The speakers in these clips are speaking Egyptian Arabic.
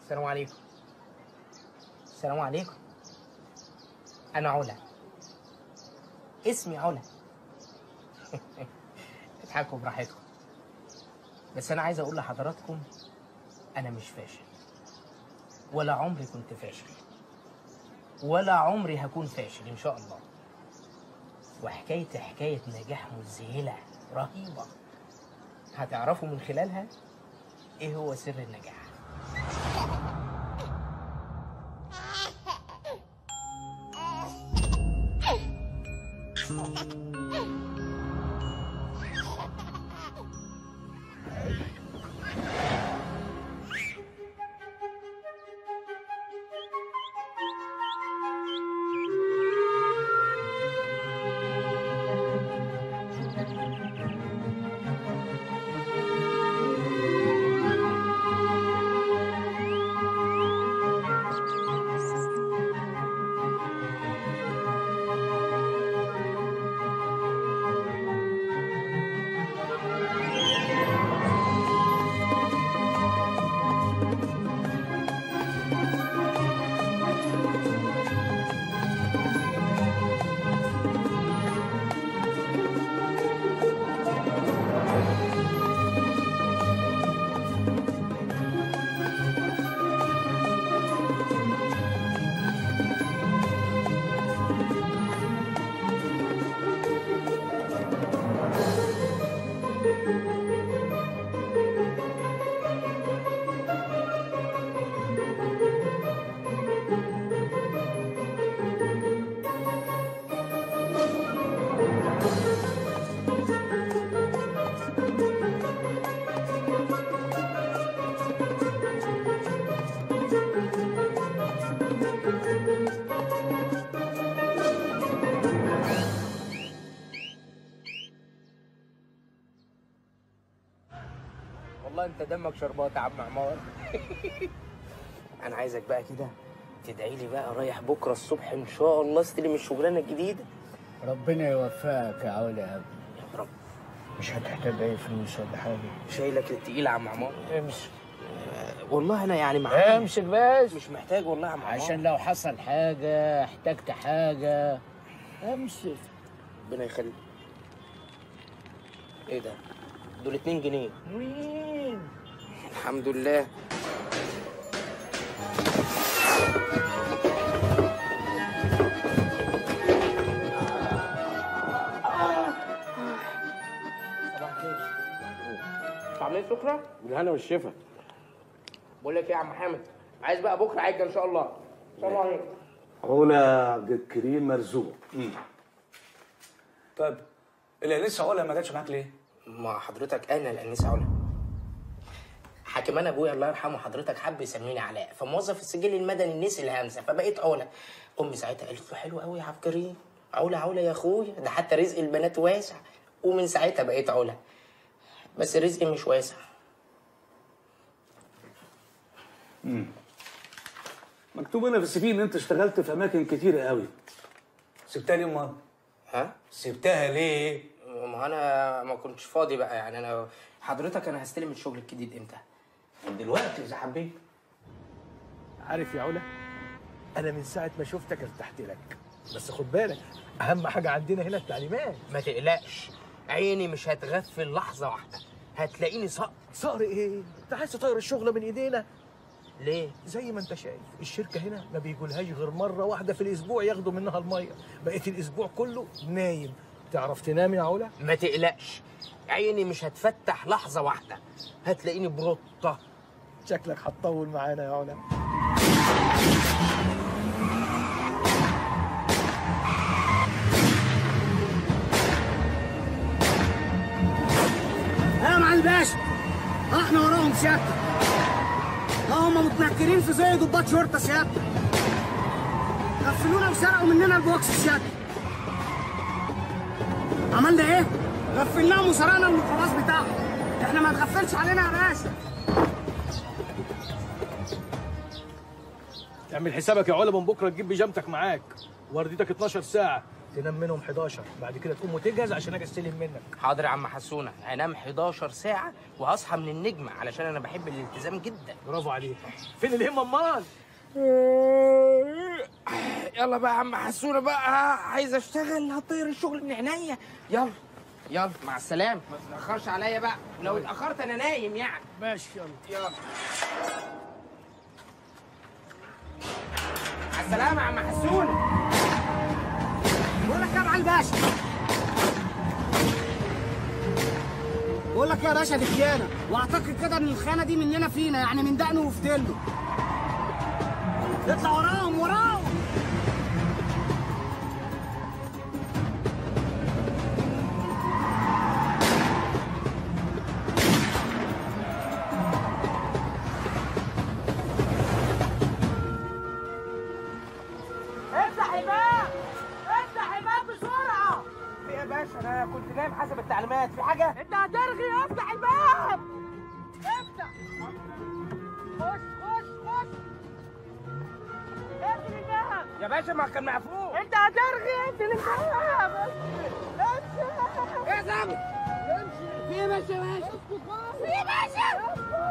السلام عليكم السلام عليكم انا علا اسمي علا اضحكوا براحتكم بس انا عايز اقول لحضراتكم انا مش فاشل ولا عمري كنت فاشل ولا عمري هكون فاشل ان شاء الله وحكايتي حكايه نجاح مذهله رهيبه هتعرفوا من خلالها ايه هو سر النجاح والله انت دمك شربات يا عم عمار انا عايزك بقى كده تدعي لي بقى رايح بكره الصبح ان شاء الله استلم الشغلانه الجديده ربنا يوفقك يا علا يا ابني يا رب مش هتحتاج اي فلوس ولا حاجه شايلك التقيل يا عم عمار امسك والله انا يعني معاك امسك بس مش محتاج والله يا عم عمار عشان لو حصل حاجه احتجت حاجه امسك ربنا يخليك ايه ده دول 2 جنيه مين الحمد لله صباح الخير عاملين سكرة؟ بالهنا والشفا بقول لك ايه يا عم حامد عايز بقى بكره عجه ان شاء الله السلام عليكم علا عبد الكريم مرزوق طيب الانسه علا ما جاتش معاك ليه؟ ما حضرتك انا الانسه علا حكمان ابويا الله يرحمه حضرتك حب يسميني علاء فموظف السجل المدني نسي الهمزه فبقيت علا امي ساعتها قالت له حلو قوي يا عبد الكريم علا علا يا اخويا ده حتى رزق البنات واسع ومن ساعتها بقيت علا بس رزقي مش واسع مكتوب هنا في السي في ان انت اشتغلت في اماكن كتيره قوي سبتها ليه امال؟ ها سبتها ليه؟ ما انا ما كنتش فاضي بقى يعني انا حضرتك انا هستلم الشغل الجديد امتى دلوقتي اذا حبيت عارف يا علا انا من ساعه ما شفتك ارتحت لك بس خد بالك اهم حاجه عندنا هنا التعليمات ما تقلقش عيني مش هتغفل لحظه واحده هتلاقيني صقر صقر ايه انت عايز تطير الشغل من ايدينا ليه زي ما انت شايف الشركه هنا ما بيجولهاش غير مره واحده في الاسبوع ياخدوا منها الميه بقيت الاسبوع كله نايم تعرف تنام يا علا ما تقلقش عيني مش هتفتح لحظه واحده هتلاقيني بروطه شكلك هتطول معانا يا علا يا معالي الباشا اه احنا وراهم سيادتك اه هم متنكرين في زي ضباط شرطه سيادتك غفلونا وسرقوا مننا البوكس سيادتك عملنا ايه؟ غفلناهم وسرقنا الميكروباص بتاعهم احنا ما تغفلش علينا يا باشا اعمل حسابك يا علا من بكره تجيب بيجامتك معاك ورديتك 12 ساعه تنام منهم 11 بعد كده تقوم وتجهز عشان اجي استلم منك حاضر يا عم حسونه هنام 11 ساعه وهصحى من النجمه علشان انا بحب الالتزام جدا برافو عليك فين الهمه امال يلا بقى يا عم حسونه بقى عايز اشتغل هطير الشغل من عينيا يلا يلا مع السلامه ما تتاخرش عليا بقى لو اتاخرت انا نايم يعني ماشي يلا يلا مع السلامه يا عم حسونه بقول لك يا معالي الباشا بقول لك يا باشا دي خيانه واعتقد كده ان الخيانه دي مننا فينا يعني من دقنه وفتله اطلع وراهم وراهم افتح الباب افتح الباب بسرعه في إيه يا باشا انا كنت نايم حسب التعليمات في حاجه انت هترغي افتح الباب افتح خش خش خش اقفل الباب يا باشا ما كان مقفول انت هترغي اقفل الباب افتح ايه يا ظابط في ايه يا باشا يا باشا في إيه يا باشا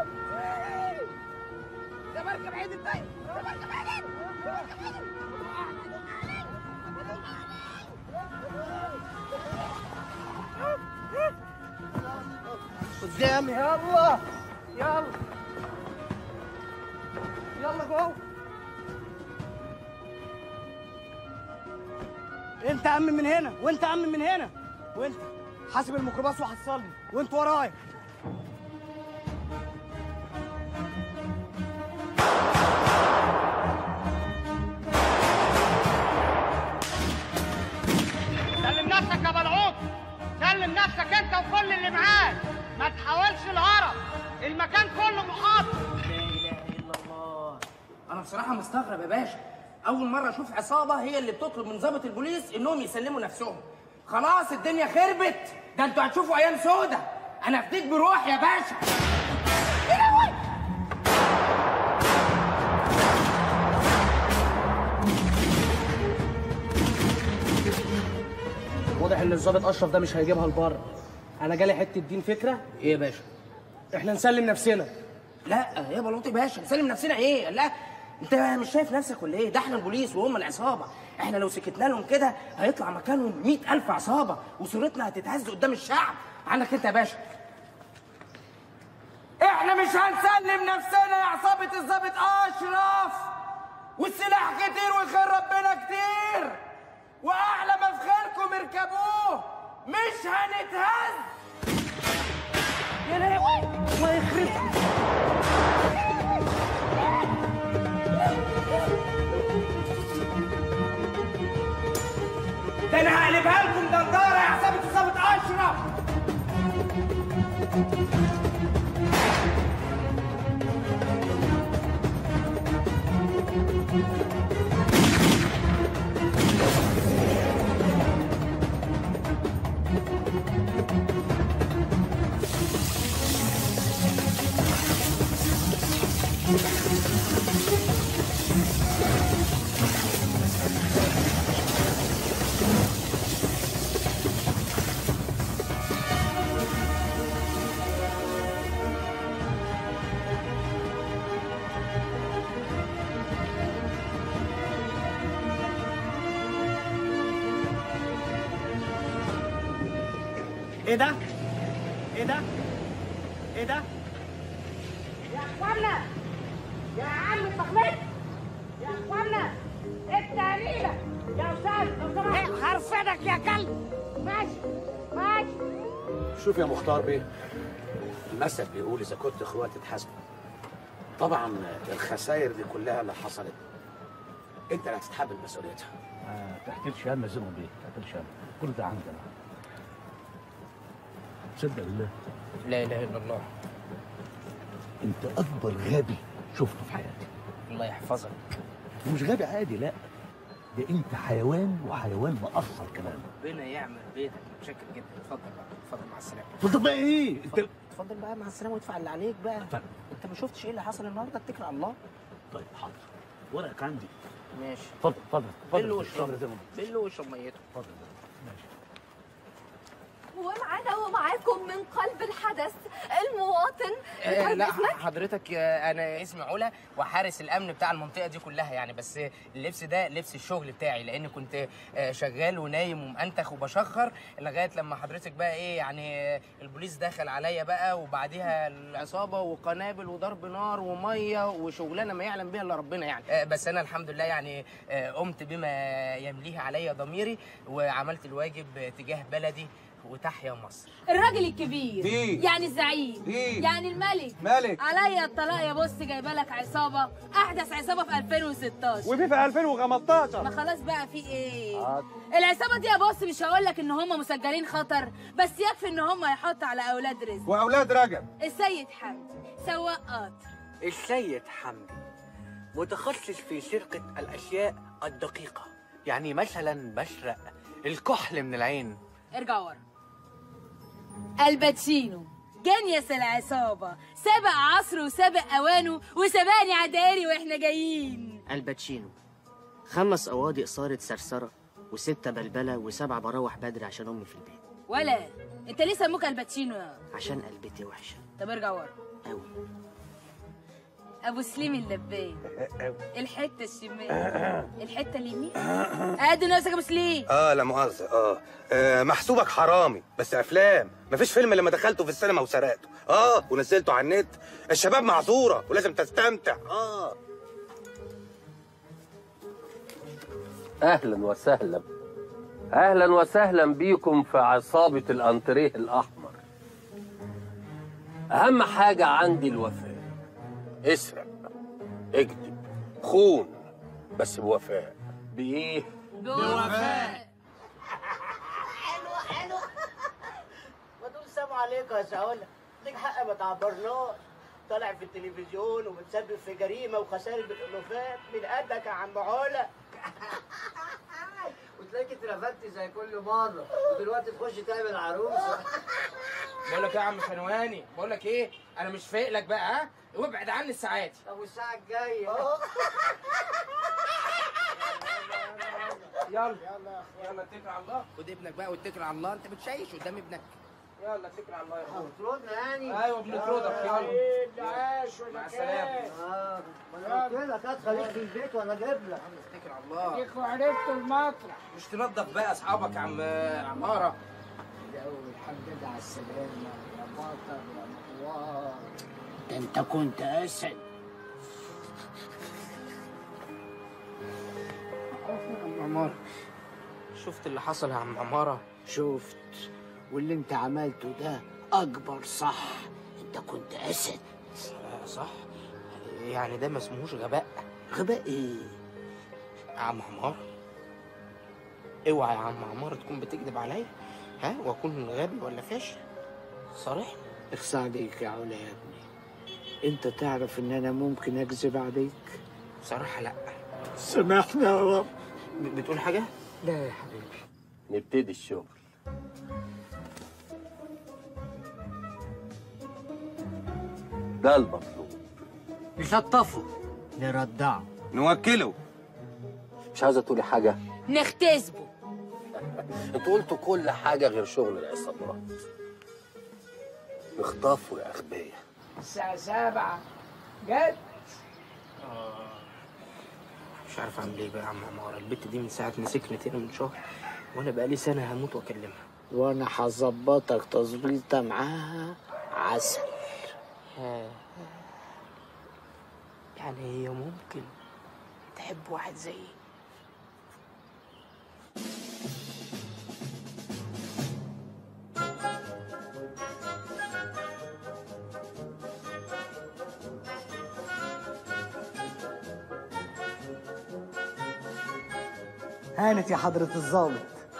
ده مركب عيد الطيب ده مركب عيد قدام يلا يلا يلا جو انت يا عم من هنا وانت يا عم من هنا وانت حاسب الميكروباص وحصلني وانت ورايا سلم نفسك يا بلعوط سلم نفسك انت وكل اللي معاك ما تحاولش الهرب المكان كله محاط لا اله الا الله انا بصراحه مستغرب يا باشا اول مره اشوف عصابه هي اللي بتطلب من ضابط البوليس انهم يسلموا نفسهم خلاص الدنيا خربت ده انتوا هتشوفوا ايام سودة انا افديك بروح يا باشا يا لهوي! واضح ان الظابط اشرف ده مش هيجيبها لبره انا جالي حته دين فكره ايه يا باشا احنا نسلم نفسنا لا يا بلوطي باشا نسلم نفسنا ايه لا انت مش شايف نفسك ولا ايه ده احنا البوليس وهم العصابه احنا لو سكتنا لهم كده هيطلع مكانهم مئة ألف عصابة وصورتنا هتتهز قدام الشعب عنك انت يا باشا احنا مش هنسلم نفسنا يا عصابة الضابط أشرف والسلاح كتير وخير ربنا كتير وأعلى ما في خيركم اركبوه مش هنتهز يا لهوي الله يخرب ده انا هقلبها لكم دنداره يا عصابه الضابط اشرف ايه ده ايه ده ايه ده يا اخوانا يا عم التخليط يا اخوانا التهليله يا استاذ لو سمحت هرفدك يا كلب ماشي ماشي شوف يا مختار بيه المثل بيقول اذا كنت اخوات تتحاسبوا طبعا الخسائر دي كلها اللي حصلت انت اللي هتتحمل مسؤوليتها ما تحتلش هم زمن بيه ما تحتلش هم كل ده عندنا صدق بالله لا اله الا الله انت اكبر غبي شفته في حياتي الله يحفظك ومش غبي عادي لا ده انت حيوان وحيوان مقصر كمان ربنا يعمل بيتك متشكر جدا اتفضل بقى اتفضل مع السلامه اتفضل بقى ايه انت اتفضل بقى مع السلامه وادفع اللي عليك بقى اتفضل. انت ما شفتش ايه اللي حصل النهارده اتكل على الله طيب حاضر ورقك عندي ماشي اتفضل اتفضل بل اتفضل واشرب بل واشرب ميته اتفضل ومعانا ومعاكم من قلب الحدث المواطن آه بتعرف لا اسمك؟ حضرتك آه، انا اسمي علا وحارس الامن بتاع المنطقه دي كلها يعني بس اللبس ده لبس الشغل بتاعي لان كنت آه، شغال ونايم ومأنتخ وبشخر لغايه لما حضرتك بقى ايه يعني آه، البوليس دخل عليا بقى وبعديها العصابه وقنابل وضرب نار وميه وشغلانه ما يعلم بها الا ربنا يعني آه، بس انا الحمد لله يعني آه، قمت بما يمليه عليا ضميري وعملت الواجب تجاه بلدي وتحيا مصر الراجل الكبير مين؟ يعني الزعيم مين؟ يعني الملك مالك عليا الطلاق يا بص جايبه لك عصابه احدث عصابه في 2016 وفي في 2015 ما خلاص بقى في ايه العصابه دي يا بص مش هقول لك ان هم مسجلين خطر بس يكفي ان هم يحطوا على اولاد رزق واولاد رجب السيد حمدي سواق قطر السيد حمدي متخصص في سرقة الأشياء الدقيقة يعني مثلا بسرق الكحل من العين ارجع ورا الباتشينو جنيس العصابة سابق عصره وسابق أوانه وسبقني عداري وإحنا جايين الباتشينو خمس قواضي إثارة سرسرة وستة بلبلة وسبع بروح بدري عشان أمي في البيت ولا أنت ليه سموك الباتشينو يا عشان قلبتي وحشة طب ارجع ورا أوي أبو سليم اللبان الحتة الشمال الحتة اليمين ادي نفسك يا أبو سليم اه لا مؤاخذة اه, آه محسوبك حرامي بس افلام مفيش فيلم لما دخلته في السينما وسرقته اه ونزلته على النت الشباب معذورة ولازم تستمتع اه اهلا وسهلا اهلا وسهلا بيكم في عصابه الانتريه الاحمر اهم حاجه عندي الوفاء اسرق اكذب خون بس بوفاء بايه بوفاء ما تقول سلام عليكم يا سهولة ليك حق ما تعبرناش طالع في التلفزيون وبتسبب في جريمة وخسائر بالألوفات من قدك يا عم علا وتلاقيك اترفدت زي كل مرة ودلوقتي تخش تعمل عروسة بقول لك ايه يا عم فنواني بقول لك ايه انا مش فايق لك بقى ها وابعد عني الساعات طب والساعة الجاية يلا يلا اتكل على الله خد ابنك بقى واتكل على الله انت بتشيش قدام ابنك يلا اتكل على الله يا اخويا بتردنا يعني ايوه بنطردك يلا اللي عاش ولا مع السلامه اه ما انا قلت لك هات خليك في البيت وانا اجيب لك اتكل على الله ديك وعرفت المطرح مش تنظف بقى اصحابك يا عم عماره الحمد لله على السلامة يا بطل يا مطوار ده انت كنت اسد عم عماره شفت اللي حصل يا عم عماره شفت واللي انت عملته ده اكبر صح انت كنت اسد آه، صح يعني ده ما اسمهوش غباء غباء ايه يا عم عمار اوعى يا عم عمار تكون بتكذب عليا ها واكون غبي ولا فاشل صريح اخصى عليك يا علا يا ابني انت تعرف ان انا ممكن اكذب عليك بصراحه لا سامحنا يا رب ب- بتقول حاجه لا يا حبيبي نبتدي الشغل ده المطلوب نشطفه نردعه نوكله مش عايزه تقولي حاجه نختسبه انتوا قلتوا كل حاجه غير شغل العصابات اخطفوا يا اغبياء الساعة سبعة جد مش عارف اعمل ايه بقى يا عم عمار البت دي من ساعه ما سكنت هنا من شهر وانا بقالي سنه هموت واكلمها وانا هظبطك تظبيطه معاها عسل آه. يعني هي ممكن تحب واحد زيي هانت يا حضرة الظابط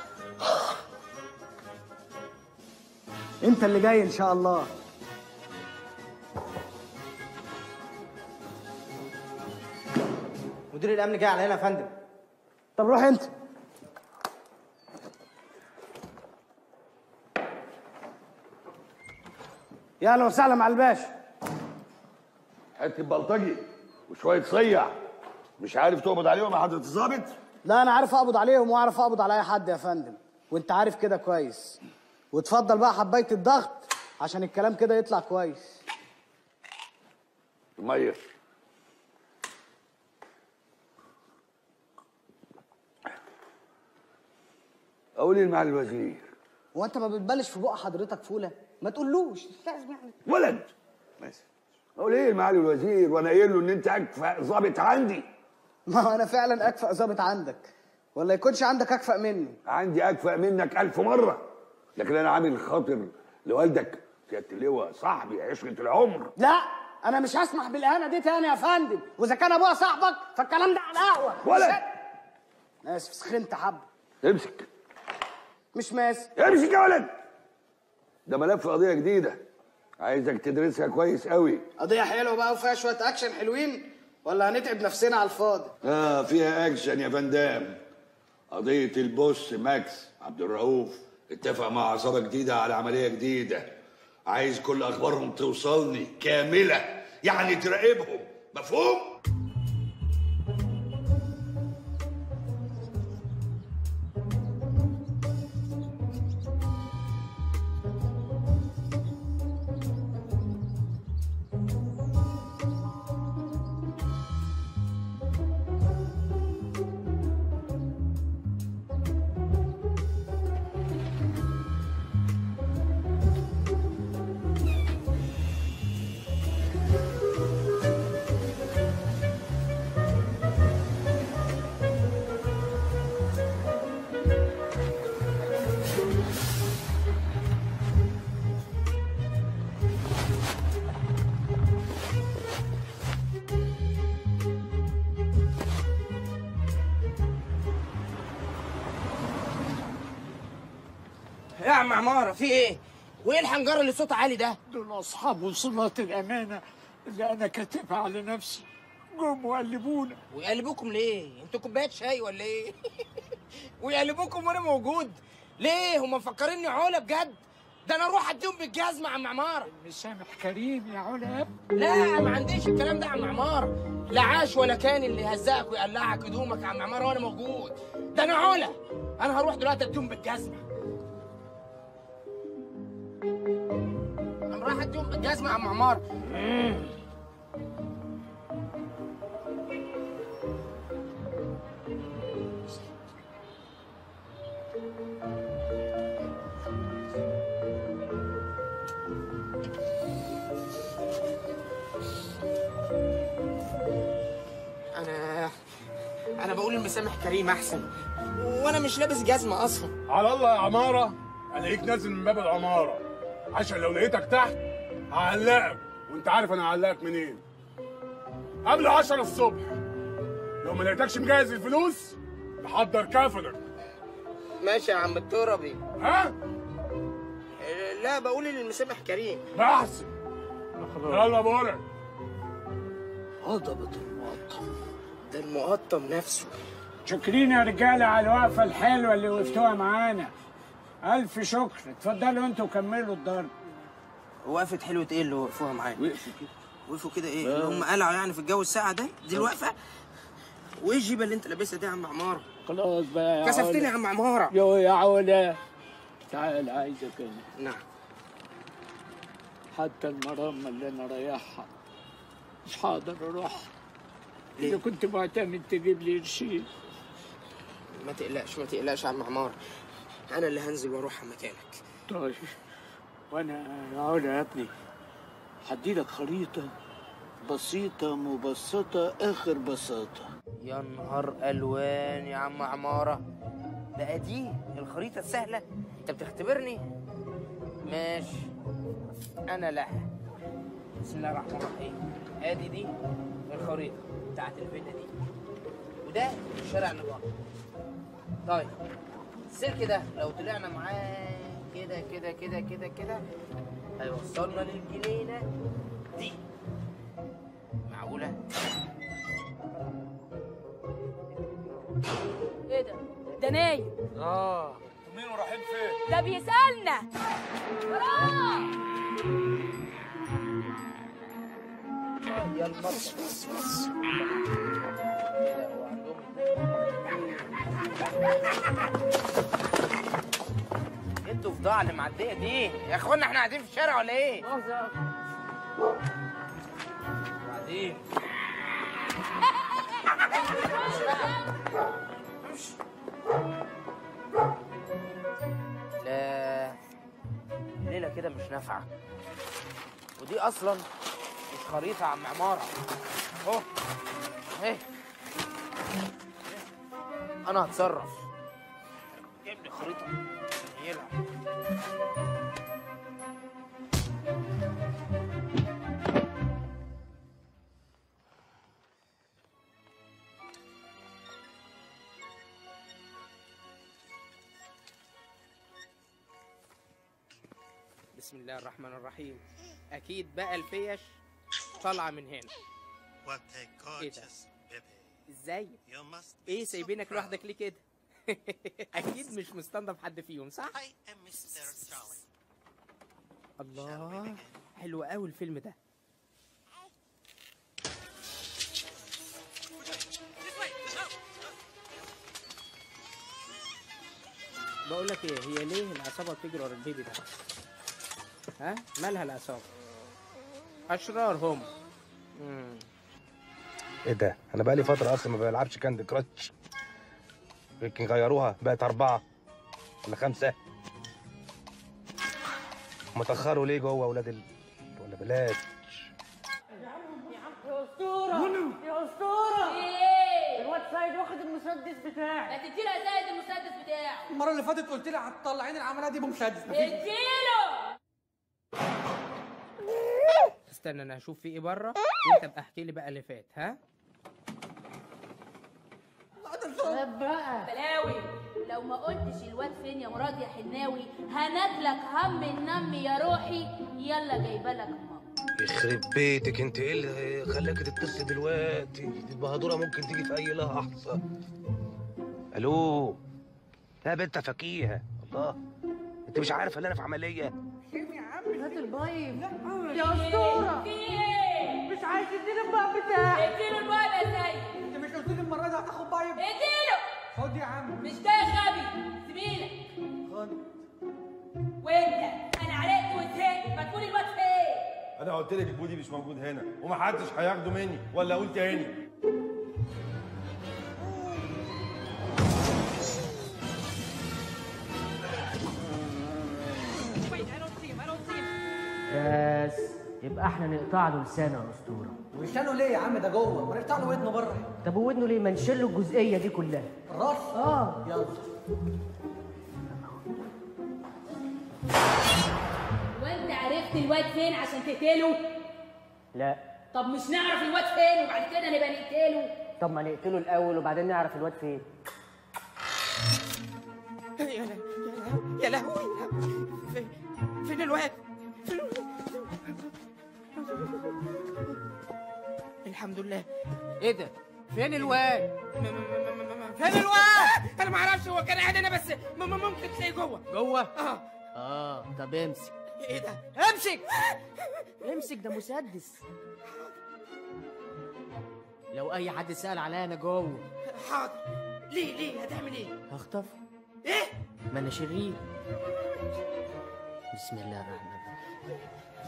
انت اللي جاي ان شاء الله مدير الأمن جاي علينا يا فندم طب روح انت يا اهلا وسهلا مع الباشا حته بلطجي وشويه صيع مش عارف تقبض عليهم يا حضره الظابط لا انا عارف اقبض عليهم واعرف اقبض على اي حد يا فندم وانت عارف كده كويس وتفضل بقى حبايه الضغط عشان الكلام كده يطلع كويس ميه اقول ايه معالي الوزير هو انت ما بتبلش في بق حضرتك فوله ما تقولوش لازم يعني ولد بس اقول ايه معالي الوزير وانا قايل له ان انت اكفأ ظابط عندي ما هو انا فعلا اكفأ ظابط عندك ولا يكونش عندك اكفأ مني عندي اكفأ منك ألف مره لكن انا عامل خاطر لوالدك سياده اللواء صاحبي عشره العمر لا انا مش هسمح بالاهانه دي تاني يا فندم واذا كان ابويا صاحبك فالكلام ده على القهوه ولد. مش- اسف سخنت حبه امسك مش ماسك امسك يا ولد ده ملف قضيه جديده عايزك تدرسها كويس قوي قضيه حلوه بقى وفيها شويه اكشن حلوين ولا هنتعب نفسنا على الفاضي اه فيها اكشن يا فندام قضيه البوس ماكس عبد الرؤوف اتفق مع عصابه جديده على عمليه جديده عايز كل اخبارهم توصلني كامله يعني تراقبهم مفهوم يا عم عماره في ايه؟ وايه الحنجره اللي صوتها عالي ده؟ دول أصحاب وصلات الأمانة اللي أنا كاتبها على نفسي جم وقلبونا ويقلبوكم ليه؟ انتوا كوبايات شاي ولا ايه؟ ويقلبوكم وانا موجود ليه؟ هم مفكريني علا بجد؟ ده انا اروح اديهم بالجزمه يا عم عماره مسامح كريم يا علا لا ما عنديش الكلام ده يا عم عماره لا عاش ولا كان اللي يهزقك ويقلعك هدومك يا عم عماره وانا موجود ده انا علا انا هروح دلوقتي اديهم بالجزمه انا رايح اديهم بالجزمه يا عم عماره انا انا بقول المسامح كريم احسن وانا مش لابس جزمه اصلا على الله يا عمارة ألاقيك نازل من باب العمارة عشان لو لقيتك تحت هعلقك وأنت عارف أنا هعلقك منين قبل 10 الصبح لو ما لقيتكش مجهز الفلوس نحضر كفنك ماشي يا عم التربي ها؟ لا بقول المسامح كريم بحسن يلا بقولك هضبة المقطم ده المقطم نفسه شكرين يا رجالة على الوقفة الحلوة اللي وقفتوها معانا ألف شكر اتفضلوا انتوا كملوا الضرب وقفت حلوة ايه اللي وقفوها معايا؟ وقفوا كده وقفوا كده ايه؟ اللي هم قلعوا يعني في الجو الساقع ده؟ دي الوقفة؟ وايه الجيبة اللي انت لابسها دي يا عم عمارة؟ خلاص بقى يا كسفتني علا. يا عم عمارة يو يا علا تعال عايزك انا نعم حتى المرمى اللي انا رايحها مش هقدر اروح ليه؟ اذا كنت معتمد تجيب لي قرشين ما تقلقش ما تقلقش يا عم عمارة انا اللي هنزل واروح مكانك طيب وانا يا علا يا ابني هديلك خريطة بسيطة مبسطة آخر بساطة يا نهار الوان يا عم عمارة بقى دي الخريطة السهلة انت بتختبرني ماشي انا لا بسم الله الرحمن الرحيم ادي دي الخريطة بتاعت الفيلا دي وده الشارع اللي بره طيب السلك ده لو طلعنا معاه كده كده كده كده كده هيوصلنا للجنينة دي معقولة؟ ايه ده؟ ده نايم اه مين ورايحين فين؟ ده بيسألنا وراه يلا بس بس بس انتوا فضاع اللي معديه دي يا اخوانا احنا قاعدين في الشارع ولا ايه؟ وبعدين لا الليله كده مش نافعه ودي اصلا مش خريطه عم عماره اهو اهي انا هتصرف جيب لي خريطه يلعب بسم الله الرحمن الرحيم اكيد بقى الفيش طالعه من هنا What a ايه ده gorgeous baby. ازاي You must be ايه so سايبينك proud. لوحدك ليه كده اكيد مش مستنضف حد فيهم صح I am Mr. Charlie. الله حلو قوي الفيلم ده بقول لك ايه هي ليه العصابه بتجري ورا البيبي ده ها مالها العصابه اشرار هم مم. ايه ده انا بقالي فتره اصلا ما بلعبش كاندي كراتش يمكن غيروها بقت اربعه ولا خمسه متاخروا ليه جوه اولاد ال... ولا بلاش يا اسطوره يا اسطوره الواد سيد واخد المسدس بتاعي ما تديله يا سيد المسدس بتاعه المره اللي فاتت قلت لي هتطلعين العمليه دي بمسدس اديله استنى انا هشوف في ايه بره وانت بقى احكي لي بقى اللي فات ها بقى بلاوي لو ما قلتش الواد فين يا مراد يا حناوي هناكلك هم النم يا روحي يلا جايبه لك ماما يخرب بيتك انت ايه اللي خلاك تتصل دلوقتي دي البهدوره ممكن تيجي في اي لحظه الو يا بنت فكيها الله انت مش عارف ان انا في عمليه هات البايب يا اسطوره مش عايز تديني البايب بتاعي اديله البايب يا سيد انت مش قلت لي المره دي هتاخد بايب اديله خد يا عم مش ده غبي زميلك خد وانت انا عرقت وزهقت ما تقول الواد فين انا قلت لك البودي مش موجود هنا ومحدش هياخده مني ولا اقول تاني بس يبقى احنا نقطع له لسانه يا اسطوره ولسانه ليه يا عم ده جوه ما نقطع له ودنه بره طب وودنه ليه ما نشيل له الجزئيه دي كلها الراس اه يلا وانت عرفت الواد فين عشان تقتله لا طب مش نعرف الواد فين وبعد كده نبقى نقتله طب ما نقتله الاول وبعدين نعرف الواد فين يا له- يا لهوي فين- فين الواد فين الواد؟ الحمد لله ايه ده فين الواد م- م- م- م- م- فين الواد انا ما اعرفش هو كان قاعد هنا بس م- م- ممكن تلاقيه جوه جوه اه اه طب امسك ايه ده امسك امسك ده مسدس لو اي حد سأل عليا انا جوه حاضر ليه ليه هتعمل ايه هخطف ايه ما انا شرير بسم الله الرحمن الرحيم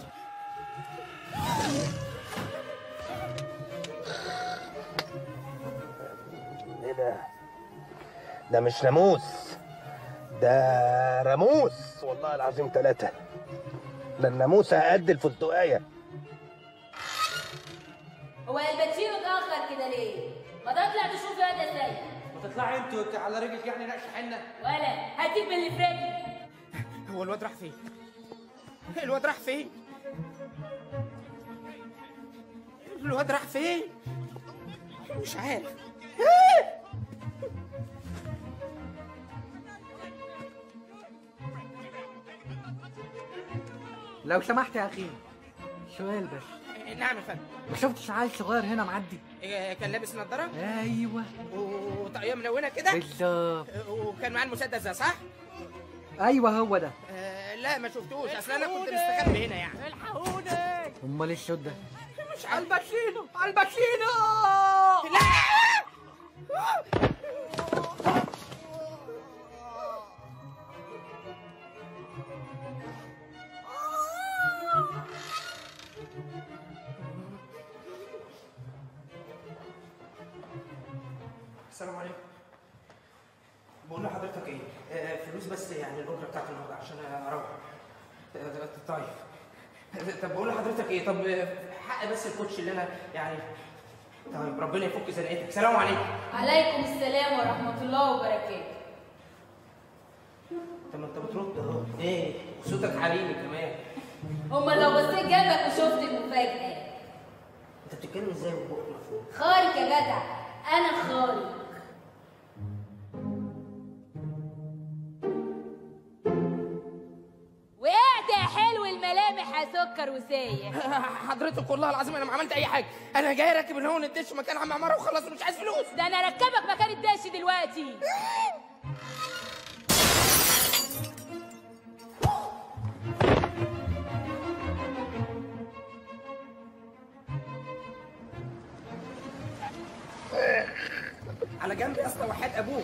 ايه ده ده مش ناموس ده راموس والله العظيم ثلاثة ده الناموسة قد الفستقاية هو الباتشينو اتاخر كده ليه ما تطلع تشوف يا ده ازاي وتطلعي انت وانت على رجلك يعني نقش حنه ولا هديك من اللي في رجلي هو الواد راح فين الواد راح فين الواد راح فين مش عارف لو سمحت يا اخي سؤال بس نعم يا فندم ما شفتش عيل صغير هنا معدي إيه، كان لابس نظارة ايوه وطاقية ملونة كده بالظبط وكان معاه المسدس ده صح؟ ايوه هو ده آه لا ما شفتوش اصل انا كنت مستخبي هنا يعني الحقوني امال ايه الصوت ده مش عارف الباتشينو الباتشينو لا السلام عليكم بقول لحضرتك ايه آه، فلوس بس يعني الاجره بتاعت النهارده عشان اروح آه، طيب طب بقول لحضرتك ايه طب آه، حق بس الكوتش اللي انا يعني طيب ربنا يفك زنقتك سلام عليكم عليكم السلام ورحمة الله وبركاته طب ما انت بترد اهو ايه وصوتك حريمي كمان هما لو بصيت جنبك وشفت المفاجأة انت بتتكلم ازاي وبقك مفهوم خارق يا جدع أنا خارق وقعت يا حلو الملامح يا سكر وسايح حضرتك والله العظيم انا ما عملت اي حاجه انا جاي راكب الهون الدش مكان عم عماره وخلاص مش عايز فلوس ده أنا أركبك مكان الدش دلوقتي على جنب يا اسطى وحياه ابوك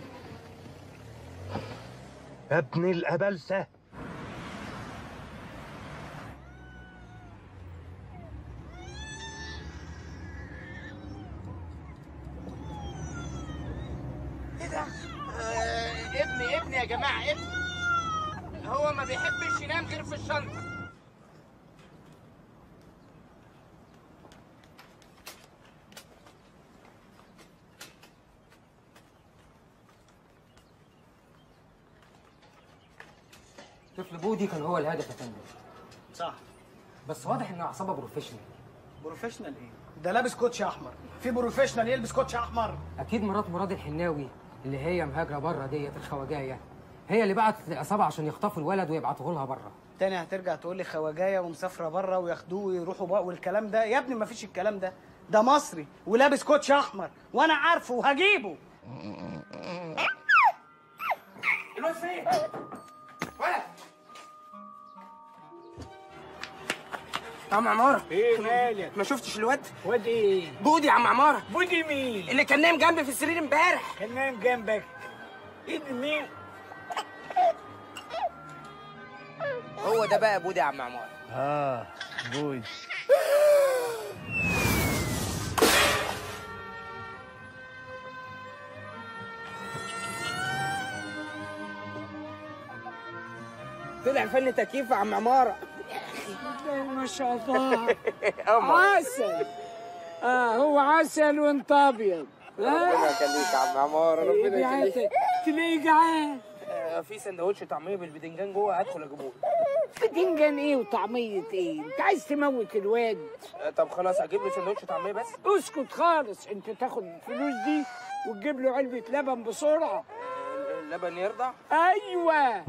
يا ابن الأبلسة ايه ده؟ آه ابني ابني يا جماعه ابني هو ما بيحبش ينام غير في الشنطه طفل بودي كان هو الهدف يا فندم صح بس واضح ان اعصابه بروفيشنال بروفيشنال ايه ده لابس كوتش احمر في بروفيشنال يلبس كوتش احمر اكيد مرات مراد الحناوي اللي هي مهاجره بره ديت الخواجايه هي اللي بعتت العصابه عشان يخطفوا الولد ويبعتوه لها بره تاني هترجع تقول لي خواجايه ومسافره بره وياخدوه ويروحوا بقى والكلام ده يا ابني ما فيش الكلام ده ده مصري ولابس كوتش احمر وانا عارفه وهجيبه الواد فين؟ ولد يا عم عمارة ايه مالك؟ ما شفتش الواد؟ واد ايه؟ بودي يا عم عمارة بودي مين؟ اللي كان نايم جنبي في السرير امبارح كان نايم جنبك ايه ده مين؟ هو ده بقى بودي يا عم عمارة اه بودي طلع فن تكييف يا عم عمارة ما شاء الله قمر. عسل اه هو عسل وانت ابيض ربنا يخليك يا عم عمارة ربنا يخليك تلاقيه جعان آه، في سندوتش طعمية بالبدنجان جوه هدخل اجيبه بدنجان ايه وطعمية ايه؟ انت عايز تموت الواد آه، طب خلاص اجيب له سندوتش طعمية بس اسكت خالص انت تاخد الفلوس دي وتجيب له علبة لبن بسرعة اللبن يرضع ايوه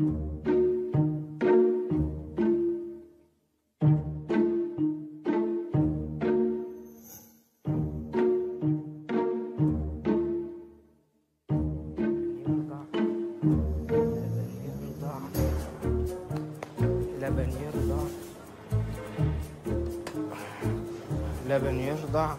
لبن يرضع لبن يرضع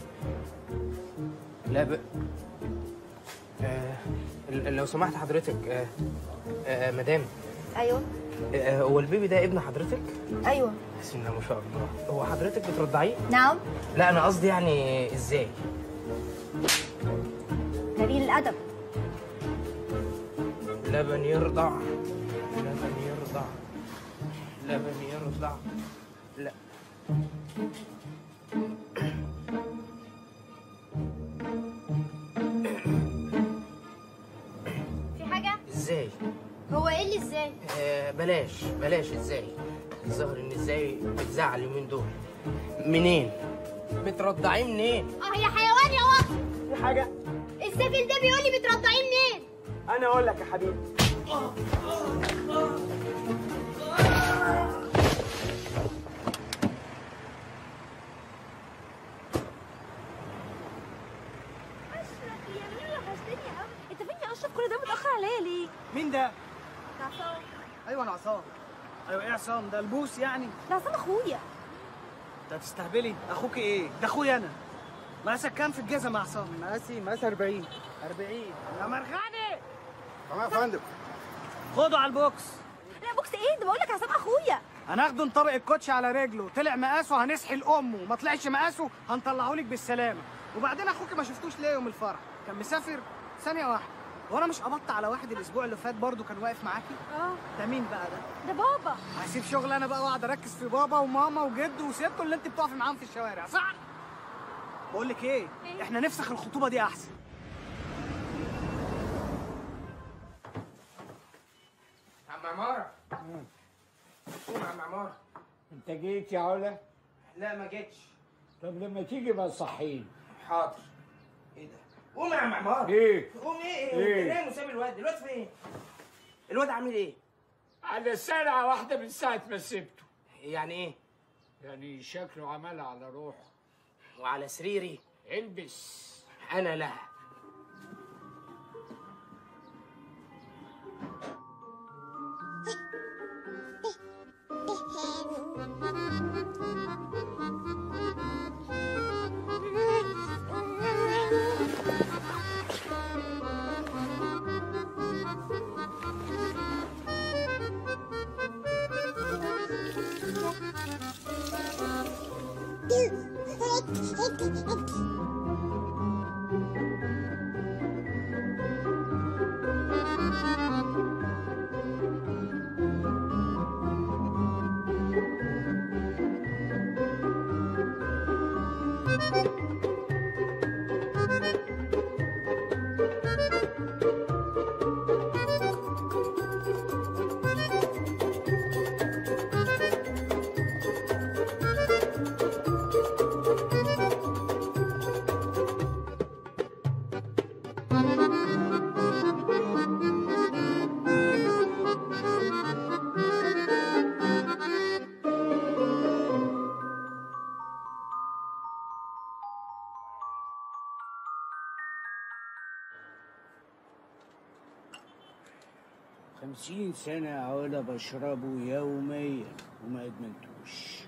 لبن آه ل- لو سمحت حضرتك آه آه مدام ايوه آه هو البيبي ده ابن حضرتك؟ ايوه بسم الله ما شاء الله هو حضرتك بترضعيه؟ نعم لا انا قصدي يعني ازاي؟ قليل الادب لبن يرضع لبن يرضع لبن يرضع لا في حاجه ازاي؟ هو ايه اللي ازاي آه بلاش بلاش ازاي الظاهر ان ازاي بتزعل اليومين دول منين؟ بترضعيه منين؟ اه يا حيوان يا وقت في حاجه السفل ده بيقول لي بترضعيه منين انا اقول لك يا حبيبي انت فين يا اشرف كل ده متاخر عليا ليه مين ده ده عصام ايوه انا عصام ايوه ايه عصام ده البوس يعني ده عصام اخويا ده تستهبلي اخوك ايه ده اخويا انا مقاسك كام في الجزم يا عصام؟ مقاسي مقاس 40 40 يا مرغني تمام يا فندم خده على البوكس لا بوكس ايه ده بقول لك عصام اخويا هناخده نطبق الكوتش على رجله طلع مقاسه هنسحل امه ما طلعش مقاسه هنطلعه لك بالسلامه وبعدين اخوك ما شفتوش ليه يوم الفرح كان مسافر ثانيه واحده وانا مش قبضت على واحد الاسبوع اللي فات برضه كان واقف معاكي اه ده مين بقى ده ده بابا هسيب شغل انا بقى واقعد اركز في بابا وماما وجد وسته اللي انت بتقفي معاهم في الشوارع صح بقول لك ايه احنا نفسخ الخطوبه دي احسن عم عمارة قوم يا عم عمارة انت جيت يا علا لا ما جيتش طب لما تيجي بقى صحيني حاضر ايه ده قوم يا عم عمارة ايه قوم ايه إيه؟ ايه انت نايم وساب الواد الواد فين الواد عامل ايه على ساعة واحدة من ساعة ما سبته يعني ايه يعني شكله عملها على روحه وعلى سريري البس انا لا خمسين سنة علا بشربه يوميا وما ادمنتوش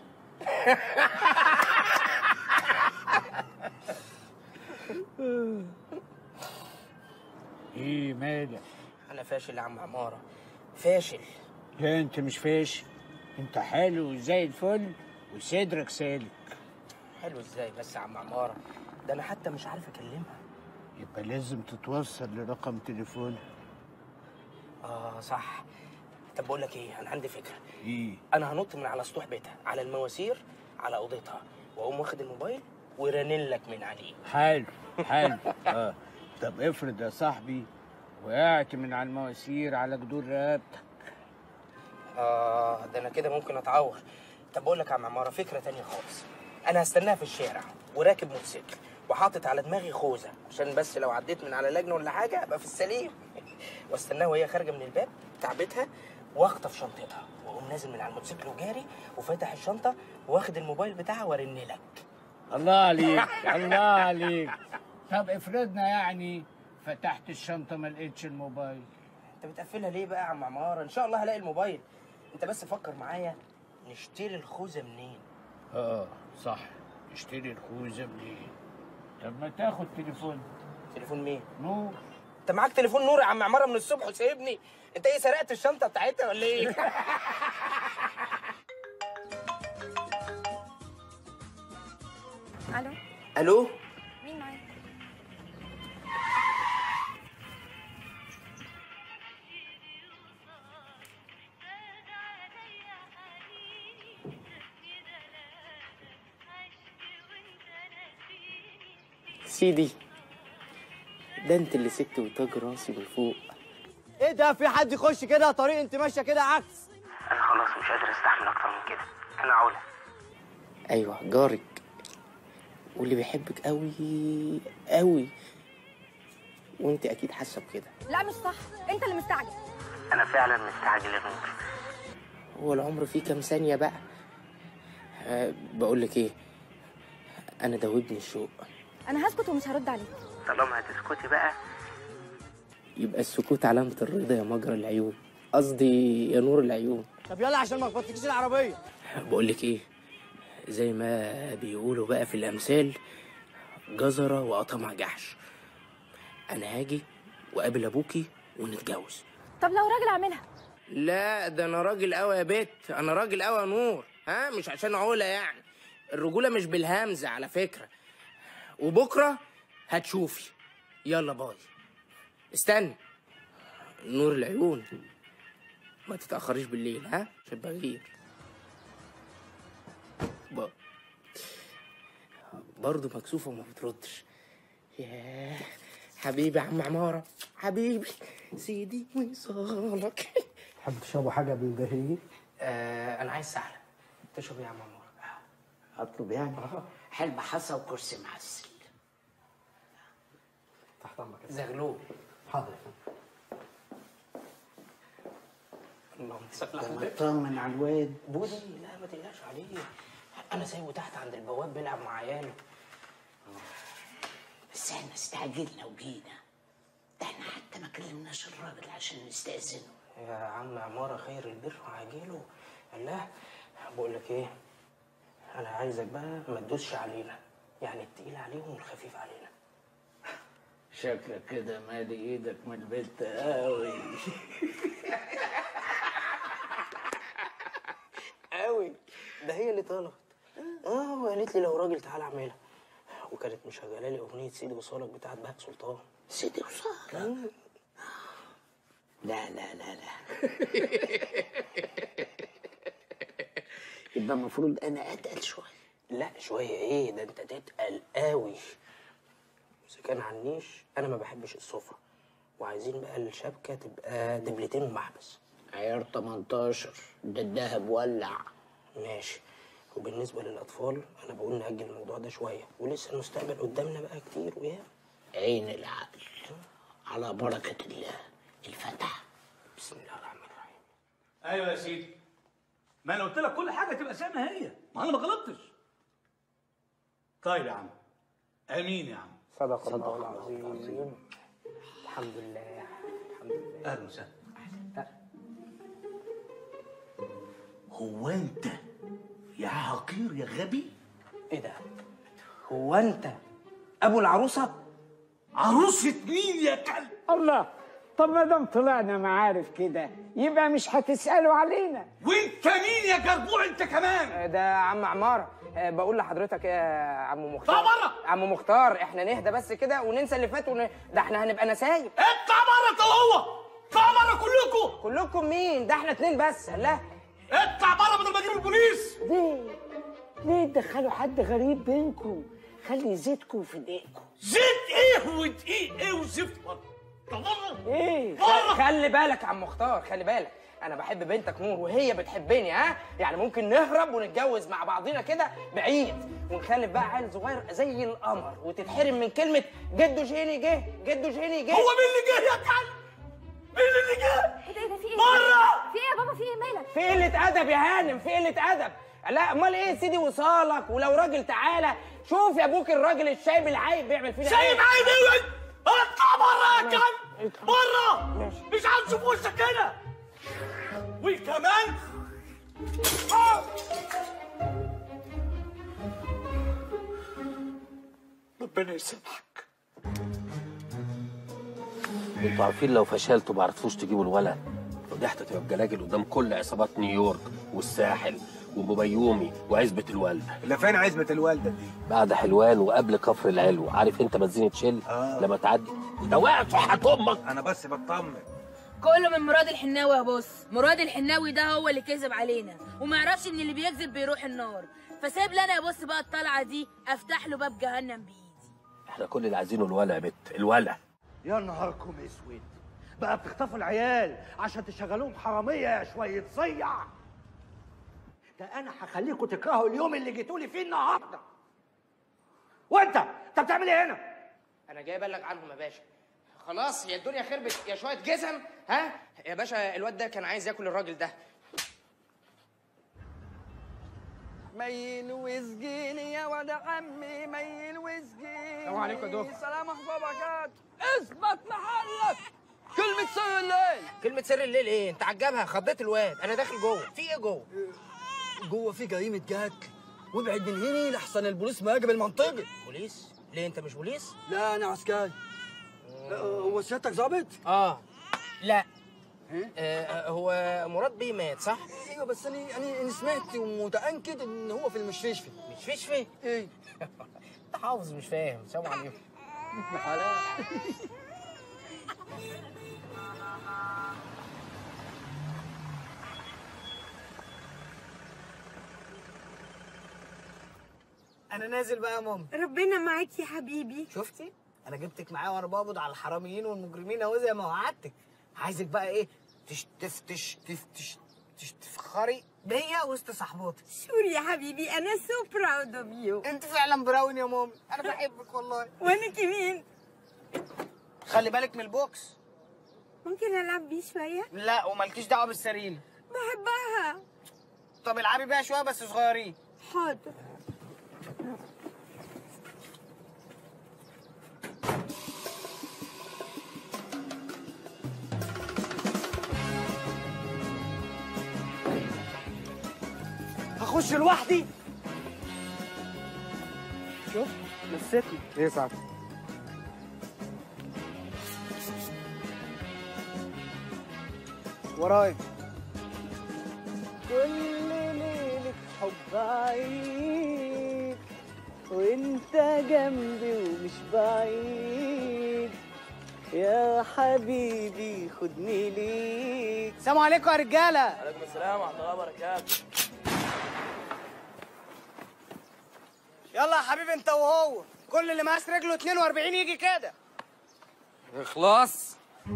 ايه مالك؟ انا فاشل يا عم عمارة فاشل لا انت مش فاشل انت حلو زي الفل وصدرك سالك حلو ازاي بس يا عم عمارة ده انا حتى مش عارف اكلمها يبقى لازم تتوصل لرقم تليفونها اه صح طب بقول لك ايه انا عندي فكرة ايه انا هنط من على سطوح بيتها على المواسير على اوضتها واقوم واخد الموبايل ورنن لك من عليه حلو حلو اه طب افرض يا صاحبي وقعت من على المواسير على جدور رقبتك اه ده انا كده ممكن اتعور طب بقول لك يا عم عمارة فكرة تانية خالص انا هستناها في الشارع وراكب موتوسيكل وحاطط على دماغي خوذة عشان بس لو عديت من على لجنة ولا حاجة ابقى في السليم واستناها وهي خارجة من الباب بتاع بيتها واخطف شنطتها واقوم نازل من على الموتوسيكل وجاري وفاتح الشنطة واخد الموبايل بتاعها وارن لك الله عليك الله عليك طب افرضنا يعني فتحت الشنطة ما لقيتش الموبايل انت بتقفلها ليه بقى يا عم عمارة ان شاء الله هلاقي الموبايل انت بس فكر معايا نشتري الخوذة منين اه صح اشتري الخوذة منين طب ما تاخد تليفون تليفون مين نور انت معاك تليفون نور يا عم عمارة من الصبح وسايبني انت ايه سرقت الشنطة بتاعتها ولا ايه الو الو مين معايا سيدي ده انت اللي سبت وتاج راسي من فوق ايه ده في حد يخش كده طريق انت ماشيه كده عكس انا خلاص مش قادر استحمل اكتر من كده انا علا ايوه جارك واللي بيحبك قوي قوي وانت اكيد حاسه بكده لا مش صح انت اللي مستعجل انا فعلا مستعجل يا نور هو العمر فيه كام ثانيه بقى أه بقول لك ايه انا دوبني الشوق انا هسكت ومش هرد عليك طالما هتسكتي بقى يبقى السكوت علامة الرضا يا مجرى العيون قصدي يا نور العيون طب يلا عشان ما تفوتكيش العربيه بقول لك ايه زي ما بيقولوا بقى في الامثال جزرة وقطمع جحش انا هاجي وقابل ابوكي ونتجوز طب لو راجل اعملها لا ده انا راجل قوي يا بت انا راجل قوي يا نور ها مش عشان عولة يعني الرجولة مش بالهمزة على فكرة وبكرة هتشوفي يلا باي استنى نور العيون ما تتأخريش بالليل ها عشان بغير باي برضه مكسوفة وما بتردش ياه حبيبي يا عم عمارة حبيبي سيدي وصالك تحب تشربوا حاجه بالبهرية؟ آه انا عايز سحلة تشرب ايه يا عم عمارة اطلب يعني حلبة حصى وكرسي معسل تحت امرك زغلول حاضر اللهم صل على لما النبي اطمن على الواد بودي لا ما تقلقش عليه انا سايبه تحت عند البواب بيلعب مع عياله بس احنا استعجلنا وجينا ده احنا حتى ما كلمناش الراجل عشان نستأذنه يا عم عمارة خير البر وعاجله الله بقول لك ايه انا عايزك بقى ما تدوسش علينا يعني التقيل عليهم والخفيف علينا شكلك كده مالي ايدك من البنت قوي قوي ده هي اللي طلبت اه وقالت لي لو راجل تعالى اعملها وكانت مشغله لي اغنيه سيدي وصالك بتاعت بهاء سلطان سيدي وصالك لا لا لا لا يبقى المفروض انا اتقل شويه لا شويه ايه ده انت تتقل قوي اذا كان على النيش انا ما بحبش السفره وعايزين بقى الشبكه تبقى دبلتين ومحبس عيار 18 ده الدهب ولع ماشي وبالنسبه للاطفال انا بقول ناجل الموضوع ده شويه ولسه المستقبل قدامنا بقى كتير وياما عين العقل على بركه الله الفتح بسم الله الرحمن الرحيم ايوه يا سيدي ما انا قلت لك كل حاجه تبقى زي ما هي ما انا ما غلطتش طيب يا عم امين يا عم صدق الله العظيم الحمد لله الحمد لله اهلا وسهلا هو انت يا حقير يا غبي ايه ده هو انت ابو العروسه عروسه مين يا كلب الله طب ما دام طلعنا معارف كده يبقى مش هتسألوا علينا وانت مين يا جربوع انت كمان ده عم عماره آه، بقول لحضرتك إيه يا عم مختار اطلع بره عم مختار احنا نهدى بس كده وننسى اللي فات ون... ده احنا هنبقى نسايب اطلع بره انت وهو اطلع بره كلكم كلكم مين ده احنا اتنين بس لا اطلع بره بدل ما اجيب البوليس ليه ليه تدخلوا حد غريب بينكم خلي زيتكم في دقيقكم زيت ايه ودقيق ايه وزفت بره اطلع بره ايه بره خلي بالك يا عم مختار خلي بالك انا بحب بنتك نور وهي بتحبني ها يعني ممكن نهرب ونتجوز مع بعضينا كده بعيد ونخلف بقى عيل صغير زي القمر وتتحرم من كلمه جدو جيني جه جدو جيني جه هو مين اللي جه يا كلب مين اللي جه ايه ده ايه ده في ايه بره في ايه يا بابا في ايه مالك في قله ادب يا هانم في قله ادب لا امال ايه سيدي وصالك ولو راجل تعالى شوف يا ابوك الراجل الشايب العايب بيعمل فينا شايب إيه. عايب ايه اطلع بره يا كلب اطلع. بره ماشي. مش عايز اشوف وشك هنا وكمان آه. ربنا يسامحك انتوا عارفين لو فشلتوا ما عرفتوش تجيبوا الولد فضحت تبقى بجلاجل قدام كل عصابات نيويورك والساحل وبيومي وعزبة الوالدة لا فين عزبة الوالدة دي؟ بعد حلوان وقبل كفر العلو عارف انت بنزينة شل آه. لما تعدي ده وقعت صحة امك انا بس بطمن كله من مراد الحناوي يا بص مراد الحناوي ده هو اللي كذب علينا وما يعرفش ان اللي بيكذب بيروح النار فسيب لنا يا بص بقى الطلعه دي افتح له باب جهنم بايدي احنا كل اللي عايزينه الولا يا بت الولا يا نهاركم اسود بقى بتخطفوا العيال عشان تشغلوهم حراميه يا شويه صيع ده انا هخليكم تكرهوا اليوم اللي جيتوا لي فيه النهارده وانت انت بتعمل ايه هنا انا جاي ابلغ عنهم يا باشا خلاص هي الدنيا خربت يا شويه جزم ها يا باشا الواد ده كان عايز ياكل الراجل ده ميل وسجيني يا ولد عمي ميل وسجيني السلام عليكم يا دكتور. السلام ورحمة الله وبركاته اثبت محلك كلمة سر الليل كلمة سر الليل ايه؟ انت عجبها خضيت الواد، انا داخل جوه، في ايه جوه؟ جوه في جريمة قتل وابعد من هنا لحسن البوليس مهاجم المنطقة بوليس؟ ليه انت مش بوليس لا انا عسكري هو سيادتك ظابط؟ اه لا آه هو مراد بيه مات صح ايوه بس انا انا انا سمعت ومتاكد ان هو في المستشفى مستشفى ايه انت حافظ مش فاهم سلام عليكم انا نازل بقى يا ماما ربنا معاك يا حبيبي شفتي انا جبتك معايا وانا بقبض على الحراميين والمجرمين اهو زي ما وعدتك عايزك بقى ايه تش تفتش تفتش تش تفخري بيا وسط صاحباتك شور يا حبيبي انا سو براود اوف يو انت فعلا براون يا مامي انا بحبك والله وانا كمان خلي بالك من البوكس ممكن العب بيه شويه لا ومالكيش دعوه بالسرينه بحبها طب العبي بيها شويه بس صغيرين حاضر هخش لوحدي شوف نسيتني ايه صعب ورايا كل ليلة حب عيد وانت جنبي ومش بعيد يا حبيبي خدني ليك السلام عليكم يا رجاله عليكم السلام ورحمة الله وبركاته يلا يا حبيبي انت وهو كل اللي مقاس رجله 42 يجي كده اخلاص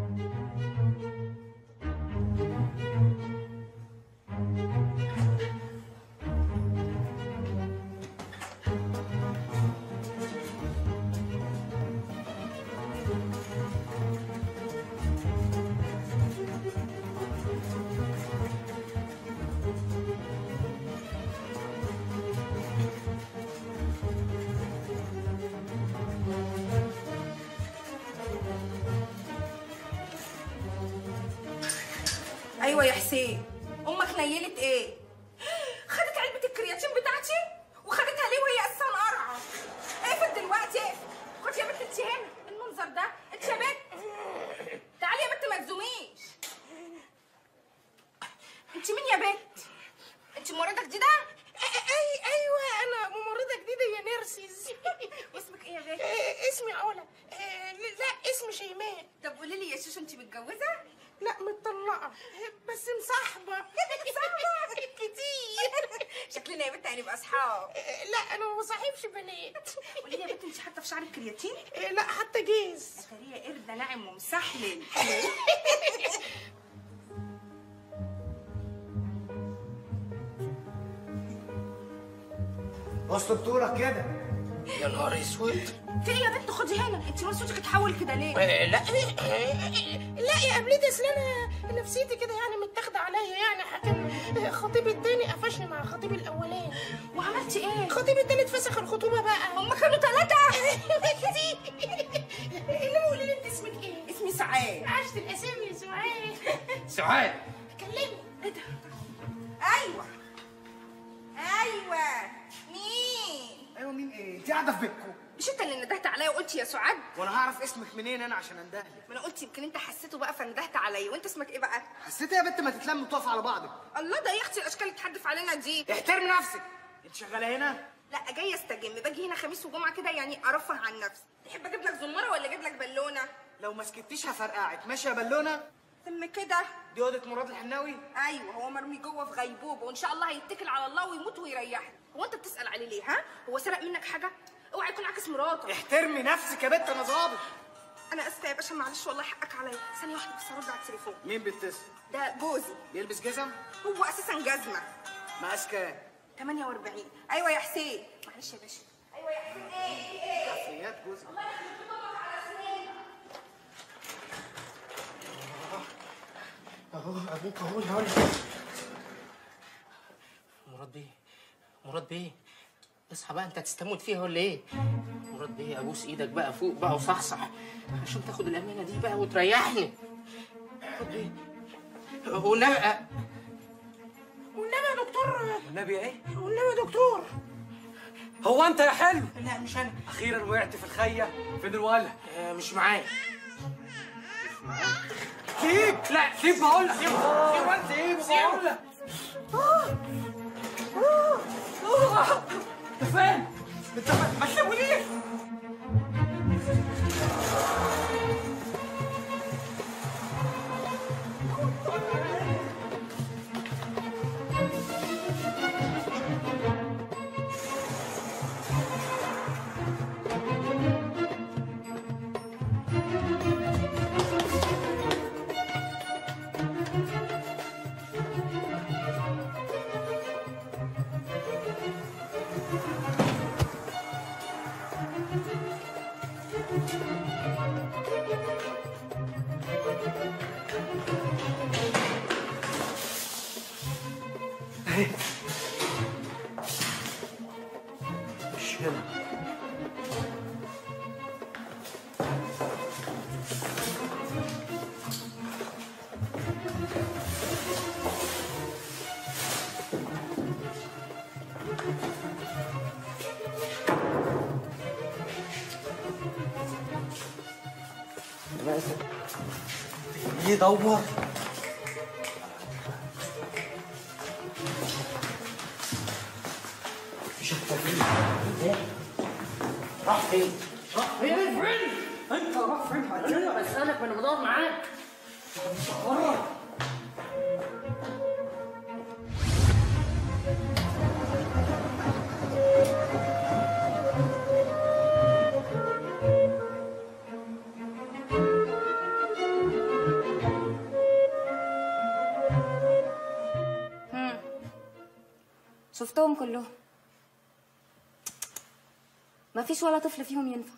ايوه يا حسين امك نيلت ايه خدت علبه الكرياتين بتاعتي وخدتها ليه وهي اساسا قرعه اقفل دلوقتي اقفل خد يا بنت انت هنا المنظر ده انت يا بنت تعالي يا بنت ما تزوميش انت مين يا بنت انت ممرضه جديده اي ايوه انا ممرضه جديده يا نيرسز اسمك ايه يا بنت اسمي علا آه، لا اسمي شيماء طب قولي لي يا شوشو انت متجوزه لا متطلقه بس مصاحبه صاحبة كتير شكلنا يا بنت هنبقى اصحاب لا انا ما بصاحبش بنات قولي لي يا بنت انت حاطه في شعرك كرياتين لا حتى جيز اتاريه قرد ناعم ومسحلل وسط بطولك كده يا نهار اسود في ايه يا بنت خدي هنا انت من صوتك اتحول كده ليه آه، لا لا يا قبلتي اصل انا نفسيتي كده يعني متاخده عليا يعني كان خطيبي التاني قفشني مع خطيبي الاولاني وعملتي ايه؟ خطيبي التاني اتفسخ الخطوبه بقى هم كانوا ثلاثه اللي قولي لي انت اسمك ايه؟ اسمي سعاد عشت الاسامي يا سعاد سعاد كلمني ايه ده ايوه ايوه مين ايوه مين ايه انت قاعده في بيتكم مش انت اللي ندهت عليا وقلت يا سعاد وانا هعرف اسمك منين انا عشان اندهلك ما انا قلت يمكن انت حسيته بقى فندهت عليا وانت اسمك ايه بقى حسيت يا بنت ما تتلم وتقف على بعضك الله ده يا اختي الاشكال اللي تحدف علينا دي احترمي نفسك انت شغاله هنا لا جاي استجم باجي هنا خميس وجمعه كده يعني ارفه عن نفسي تحب اجيب لك زماره ولا اجيب لك بالونه لو ما سكتيش هفرقعك ماشي يا بالونه تم كده دي اوضه مراد الحناوي ايوه هو مرمي جوه في غيبوبه وان شاء الله هيتكل على الله ويموت ويريحنا هو انت بتسال عليه ليه ها هو سرق منك حاجه اوعى يكون عكس مراتك احترمي نفسك يا بنت انا ظابط انا اسفه يا باشا معلش والله حقك عليا ثانيه واحده بس ارد على التليفون مين بيتصل ده جوزي بيلبس جزم هو اساسا جزمه مقاس كام 48 ايوه يا حسين معلش يا باشا ايوه يا حسين ايه في ايه حفريات جزم الله يخليك تطبق على سنين اهو ابوك اهو الهول مراد بيه مراد بيه اصحى بقى انت هتستموت فيها ولا ايه؟ مراد بيه ابوس ايدك بقى فوق بقى وصحصح عشان تاخد الامانه دي بقى وتريحني مراد بيه والنبي والنبي يا دكتور والنبي ايه؟ والنبي يا دكتور هو انت يا حلو لا مش انا اخيرا وقعت في الخيه فين الولا آه، مش معايا سيب لا سيب بقول لك سيب سيب سيب بقول لك انت فين؟ انت فين؟ ما تسيبونيش مش هنا يدور راح فين؟ راح فين؟ فين؟ انت راح فين؟ انا بسألك وانا بدور معاك مم. شفتهم كلهم ما فيش ولا طفل فيهم ينفع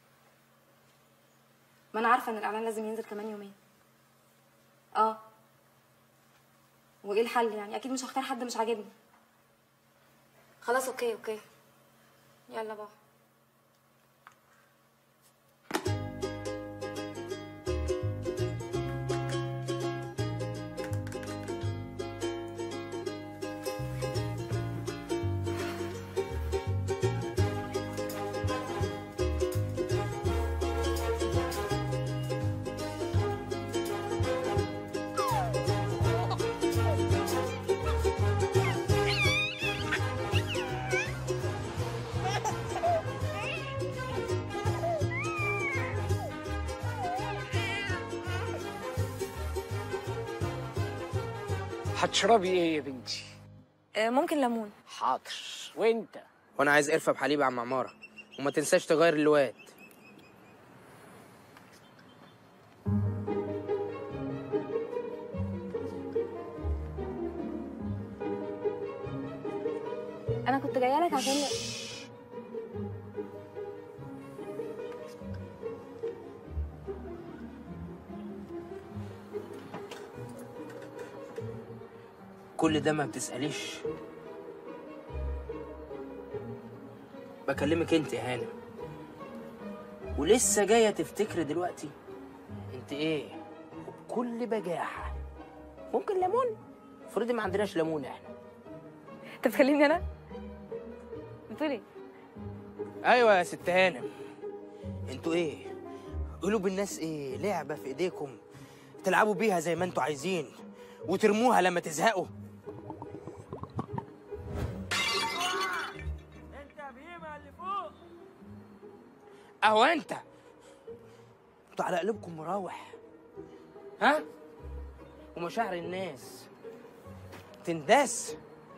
ما انا عارفه ان الاعلان لازم ينزل كمان يومين اه وايه الحل يعني اكيد مش هختار حد مش عاجبني خلاص اوكي اوكي يلا بقى هتشربي ايه يا بنتي؟ ممكن ليمون حاضر وانت وانا عايز قرفه بحليب يا عم عماره وما تنساش تغير اللوات انا كنت جايه لك عشان كل ده ما بتسأليش بكلمك انت يا هانم ولسه جايه تفتكري دلوقتي انت ايه وبكل بجاحه ممكن ليمون افرضي ما عندناش ليمون احنا انت بتكلمني انا بتقول ايه ايوه يا ست هانم انتوا ايه قلوب الناس ايه لعبه في ايديكم تلعبوا بيها زي ما انتوا عايزين وترموها لما تزهقوا انت يا بهيمه اللي فوق اهو انت انتوا على قلبكم مراوح ها ومشاعر الناس تنداس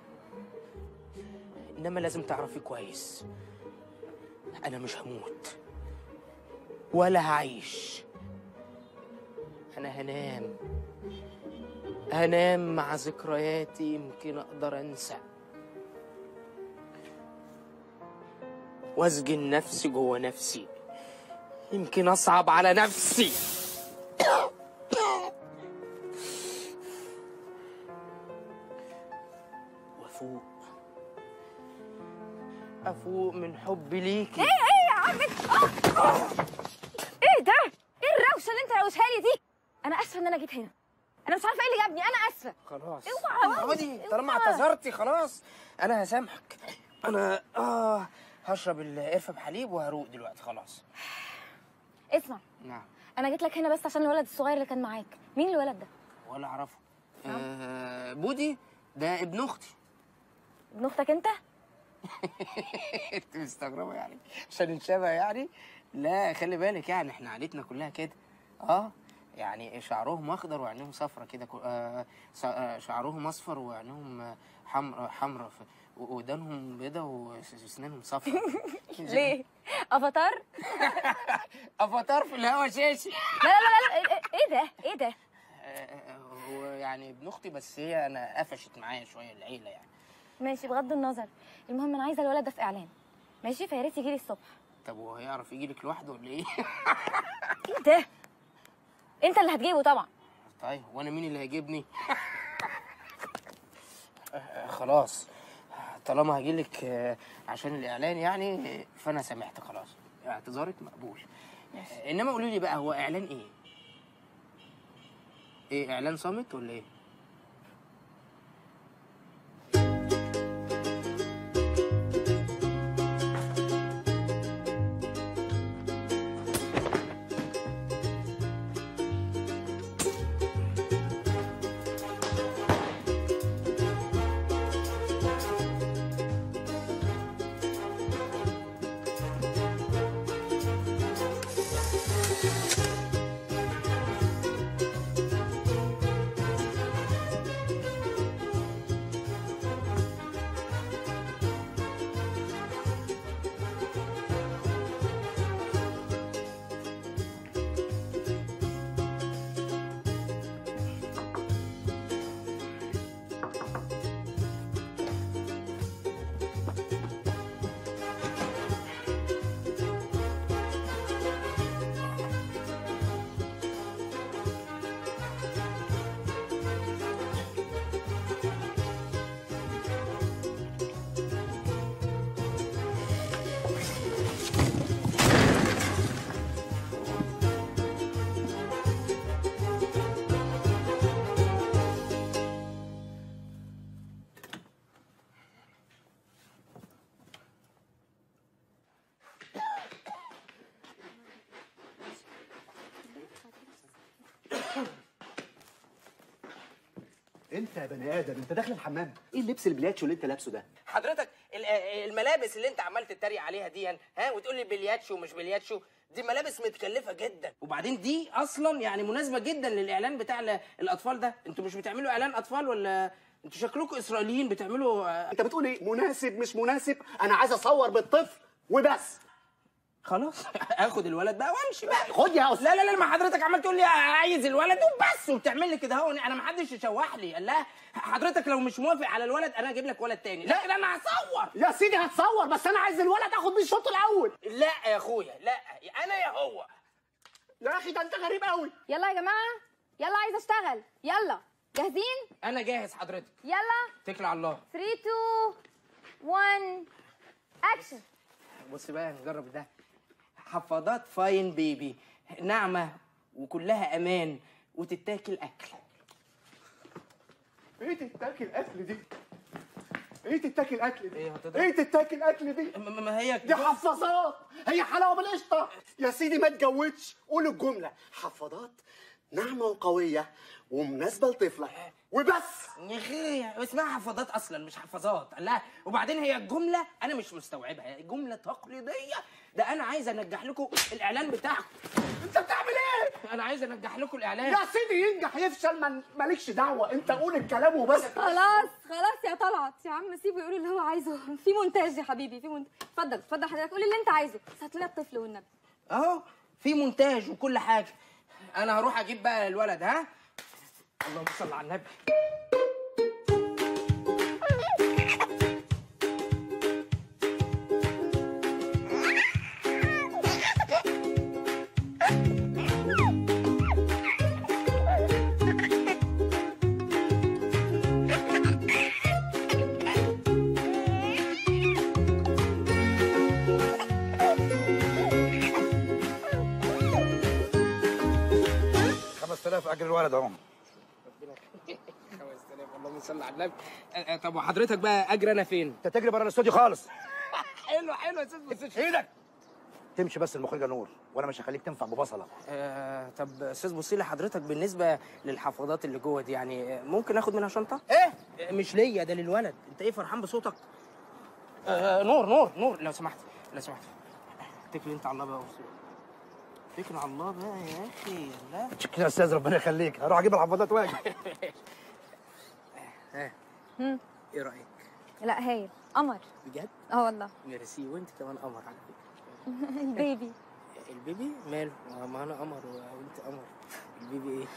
انما لازم تعرفي كويس انا مش هموت ولا هعيش انا هنام هنام مع ذكرياتي يمكن اقدر انسى واسجن نفسي جوه نفسي يمكن اصعب على نفسي وافوق افوق من حبي ليكي ايه ايه يا عم آه! ايه ده ايه الروشه اللي انت روشها لي دي انا اسفه ان انا جيت هنا انا مش عارفه ايه اللي جابني انا اسفه خلاص اوعى اقعدي طالما اوعى. اعتذرتي خلاص انا هسامحك انا اه هشرب القرفه بحليب وهروق دلوقتي خلاص اسمع نعم انا جيت لك هنا بس عشان الولد الصغير اللي كان معاك مين الولد ده ولا اعرفه آه بودي ده ابن اختي ابن اختك انت انت مستغربه يعني عشان نشبه يعني لا خلي بالك يعني احنا عيلتنا كلها كده اه يعني شعرهم اخضر وعينيهم صفرة كده كو- آه س- آه، شعرهم اصفر وعينيهم حمرا حمرا ودانهم بيضة واسنانهم صفرا ليه افاتار افاتار في الهوا شاشي لا لا لا لا، إيه- ايه ده ايه ده آه، هو يعني ابن اختي بس هي انا قفشت معايا شويه العيله يعني ماشي بغض النظر المهم انا عايزه الولد ده في اعلان ماشي فيا ريت يجي لي الصبح طب وهو هيعرف يجي لك لوحده ولا ايه؟ ايه ده انت اللي هتجيبه طبعا طيب وانا مين اللي هيجيبني؟ آه، خلاص طالما هجيلك آه، عشان الاعلان يعني آه، فانا سامحت خلاص اعتذارك مقبول آه، انما قولي لي بقى هو اعلان ايه؟ ايه اعلان صامت ولا ايه؟ انت يا بني ادم انت داخل الحمام ايه اللبس البلياتشو اللي انت لابسه ده حضرتك ال- الملابس اللي انت عمال تتريق عليها دي ها وتقول لي بلياتشو ومش بلياتشو دي ملابس متكلفه جدا وبعدين دي اصلا يعني مناسبه جدا للاعلان بتاع ال- الاطفال ده انتوا مش بتعملوا اعلان اطفال ولا انتوا شكلكم اسرائيليين بتعملوا انت بتقول ايه مناسب مش مناسب انا عايز اصور بالطفل وبس خلاص اخد الولد بقى وامشي بقى خد يا استاذ لا لا لا ما حضرتك عمال تقول لي عايز الولد وبس وبتعمل لي كده اهو انا ما حدش يشوح لي قال لا حضرتك لو مش موافق على الولد انا اجيب لك ولد تاني لكن انا هصور يا سيدي هتصور بس انا عايز الولد اخد بيه الشوط الاول لا يا اخويا لا انا يا هو يا اخي ده انت غريب قوي يلا يا جماعه يلا عايزه اشتغل يلا جاهزين انا جاهز حضرتك يلا اتكل على الله 3 2 1 اكشن بص بقى نجرب ده حفاضات فاين بيبي ناعمه وكلها امان وتتاكل اكل ايه تتاكل اكل دي ايه تتاكل اكل دي ايه هتضرب؟ ايه تتاكل اكل دي ما هي دي حفاظات هي حلاوه بالقشطه يا سيدي ما تجودش قول الجمله حفاضات ناعمه وقويه ومناسبه لطفلك وبس يا اخي اسمها حفاظات اصلا مش حفاظات لا وبعدين هي الجمله انا مش مستوعبها هي جمله تقليديه ده انا عايز انجح لكم الاعلان بتاعكم انت بتعمل ايه انا عايز انجح لكم الاعلان يا سيدي ينجح يفشل من- مالكش دعوه انت قول الكلام وبس خلاص خلاص يا طلعت يا عم سيبه يقول اللي هو عايزه في مونتاج يا حبيبي في مونتاج اتفضل اتفضل حضرتك قول اللي انت عايزه بس هات لنا الطفل والنبي اهو في مونتاج وكل حاجه انا هروح اجيب بقى الولد ها اللهم صل على النبي خمس آلاف أجر الولد أهو 5000 اللهم صل على النبي أه، أه، طب وحضرتك بقى اجري انا فين أنت تجري بره الاستوديو خالص حلو حلو يا استاذ بصيلي ايدك تمشي بس المخرجه نور وانا مش هخليك تنفع ببصله آه طب استاذ بصيلي حضرتك بالنسبه للحفاضات اللي جوه دي يعني آه، ممكن اخد منها شنطه؟ ايه؟ مش ليا ده للولد انت ايه فرحان بصوتك؟ آه نور نور نور لو سمحت لو سمحت اتكل انت على الله بقى يا بصيلي اتكل على الله بقى يا اخي لا شكرا يا استاذ ربنا يخليك هروح اجيب الحفاضات واجي ها هم. ايه رايك؟ لا هايل قمر بجد؟ اه والله ميرسي وانت كمان قمر على فكره البيبي البيبي ماله؟ ما- ما انا قمر وانت قمر البيبي ايه؟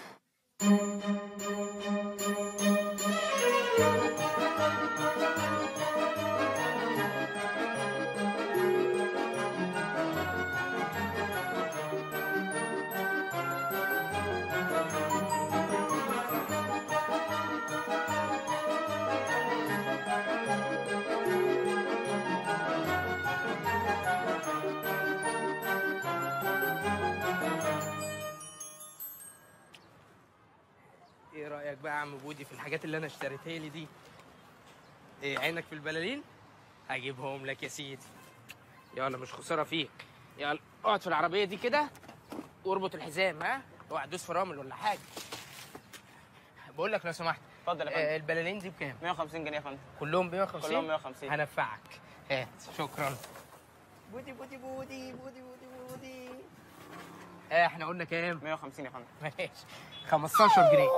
ايه رايك بقى يا عم بودي في الحاجات اللي انا اشتريتها لي دي ايه عينك في البلالين هجيبهم لك يا سيدي يلا مش خساره فيك يلا اقعد في العربيه دي كده واربط الحزام ها اوعى تدوس فرامل ولا حاجه بقول لك لو سمحت اتفضل يا فندم. آه البلالين دي بكام 150 جنيه يا فندم كلهم 150 كلهم 150. هنفعك هات شكرا بودي بودي بودي بودي بودي بودي اه احنا قلنا كام 150 يا فندم ماشي 15 جنيه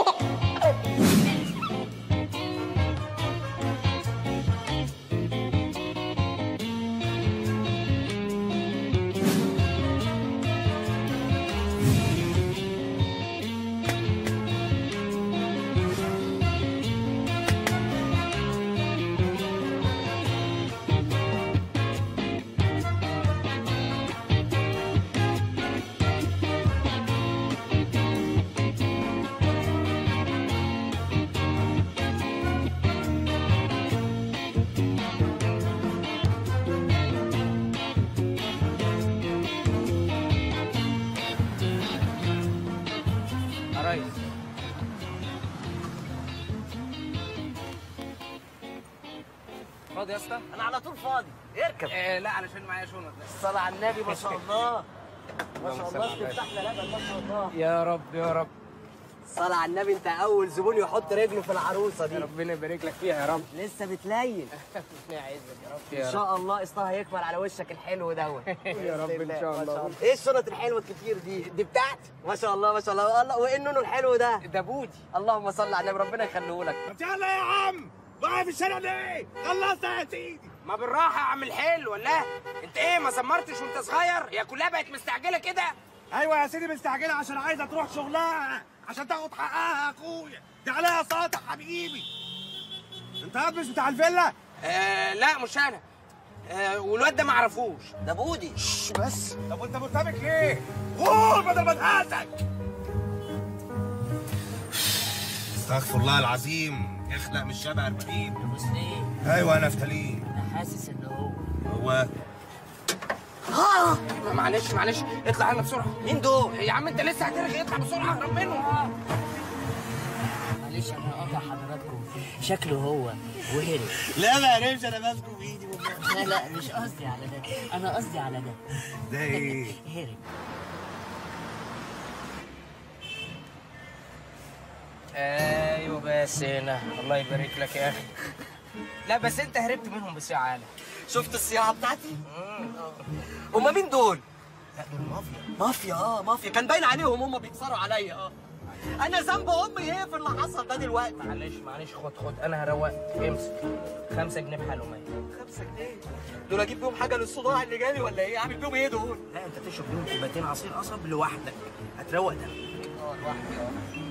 يا ريس فاضي يا اسطى؟ انا على طول فاضي اركب آه لا علشان معايا شنط الصلاة على النبي ما شاء الله ما اللهم شاء صل الله على استفتح لبن ما شاء الله يا رب يا رب الصلاة على النبي انت اول زبون يحط رجله في العروسه دي ربنا يبارك لك فيها يا رب لسه بتليل ربنا يعزك يا رب ان يا شاء رب الله قسطها هيكمل على وشك الحلو دوت يا رب إن شاء ما الله. ايه الشنط الحلوه الكتير دي دي بتاعتي ما شاء الله ما شاء الله الله وايه النونو الحلو ده ده بودي اللهم صل على النبي ربنا يخليه لك يلا يا عم بقى في الشارع ليه؟ خلصنا يا سيدي ما بالراحه يا عم الحلو ولا انت ايه ما زمرتش وانت صغير يا كلها بقت مستعجله كده ايوه يا سيدي مستعجله عشان عايزه تروح شغلها عشان تاخد حقها يا اخويا دي عليها ساطع حبيبي انت قاعد مش بتاع الفيلا آه لا مش انا آه والواد ده ما اعرفوش ده بودي بس طب وانت مرتبك ليه؟ قول بدل ما تهاتك استغفر الله العظيم اخلق من الشبع 40 بص ليه ايوه انا نفتالين انا حاسس ان هو هو اه معلش معلش اطلع يلا بسرعه مين دول؟ يا عم انت لسه هترغي اطلع بسرعه اهرب منهم معلش انا قاطع حضراتكم شكله هو وهرب لا ما عرفش انا ماسكه بايدي لا لا مش قصدي على ده انا قصدي على ده ده ايه؟ هرب ايوه بس هنا الله يبارك لك يا اخي لا بس انت هربت منهم بسعاله شفت الصياعه بتاعتي؟ هما مين دول؟ لا دول مافيا مافيا اه مافيا كان باين عليهم هم بيكسروا عليا اه انا ذنب امي ايه في اللي حصل ده دلوقتي معلش معلش خد خد انا هروقك امسك خمسة جنيه بحالهم اهي خمسة جنيه دول اجيب بيهم حاجه للصداع اللي جالي ولا ايه اعمل بيهم ايه دول لا انت تشرب بيهم كوبايتين عصير قصب لوحدك هتروق ده اه لوحدي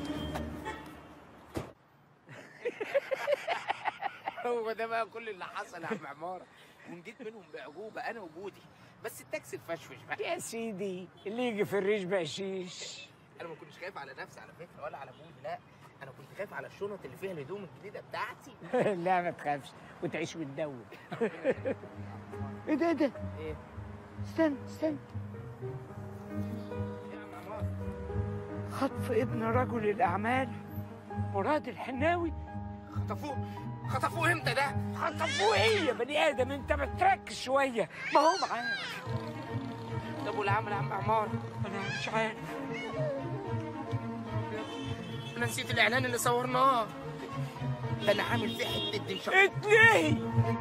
اه هو ده بقى كل اللي حصل يا عم عماره ونجيت منهم بعجوبه انا وجودي بس التاكسي اتفشفش بقى يا سيدي اللي يجي في الريش بقشيش انا ما كنتش خايف على نفسي على فكره ولا على بودي لا انا كنت خايف على الشنط اللي فيها الهدوم الجديده بتاعتي لا ما تخافش وتعيش وتدور ايه ده ايه ده ايه استنى استنى خطف ابن رجل الاعمال مراد الحناوي خطفوه خطفوه امتى ده؟ خطفوه ايه يا بني ادم انت بتركز شويه ما هو معاك طب والعمل يا عم عمار انا مش عارف انا نسيت الاعلان اللي صورناه ده انا عامل فيه حته دين شاء اتنهي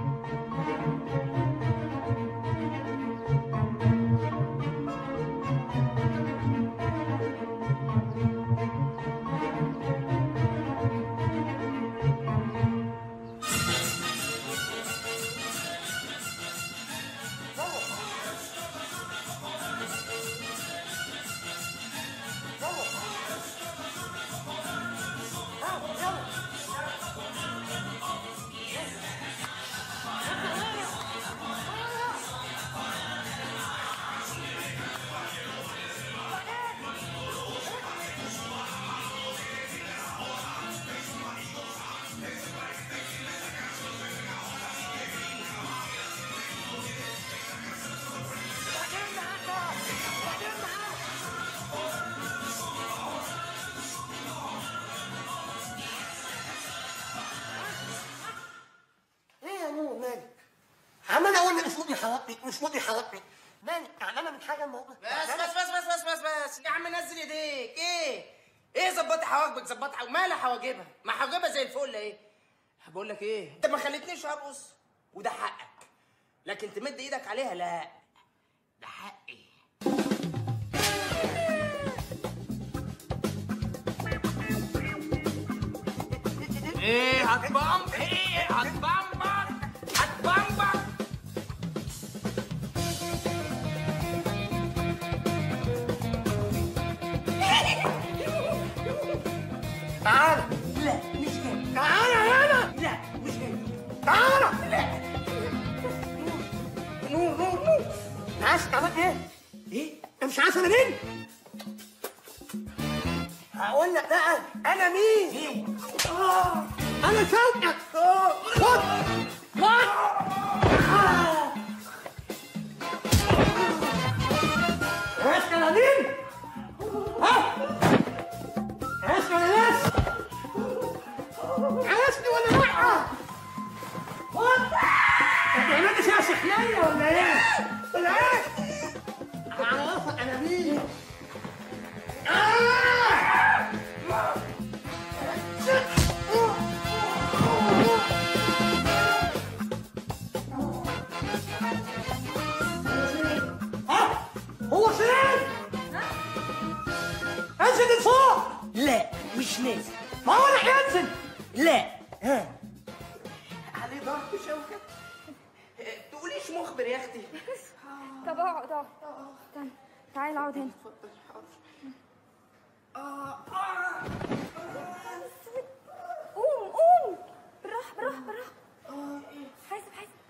ايه يا نور مالك؟ عمال اقول لك مش مضي حواقبك مش مضي حواقبك مالك تعبانه من حاجه الموضوع بس بس بس بس بس بس بس يا عم نزل ايديك ايه ايه ظبطي حواجبك ظبطي حواجبك مالها حواجبها ما حواجبها زي الفل ايه بقول لك ايه انت ما خليتنيش ارقص وده حقك لكن تمد ايدك عليها لا ده حقي ايه هتبمب ايه هتبمبر هتبمبر تعالى لا مش جاي تعالى هنا لا مش جاي تعالى لا نور نور نور عايز كمان ايه؟ ايه؟ انت مش عارف انا مين؟ هقول لك بقى انا مين؟ آه انا شوقك خد خد آه. عايز كلامين؟ ها؟ عايز كلامين؟ عايزني ولا لا؟ خد انت عملت فيها سحلية ولا ايه؟ ولا ايه؟ عرفت انا مين؟ ها؟ هو فين؟ انزل لفوق لا مش نازل ما هو راح ينزل لا ها عليه ضغط شوكة تقوليش مخبر يا اختي طب اقعد اقعد استنى تعالى اقعد هنا قوم قوم بالراحه بالراحه بالراحه حاسب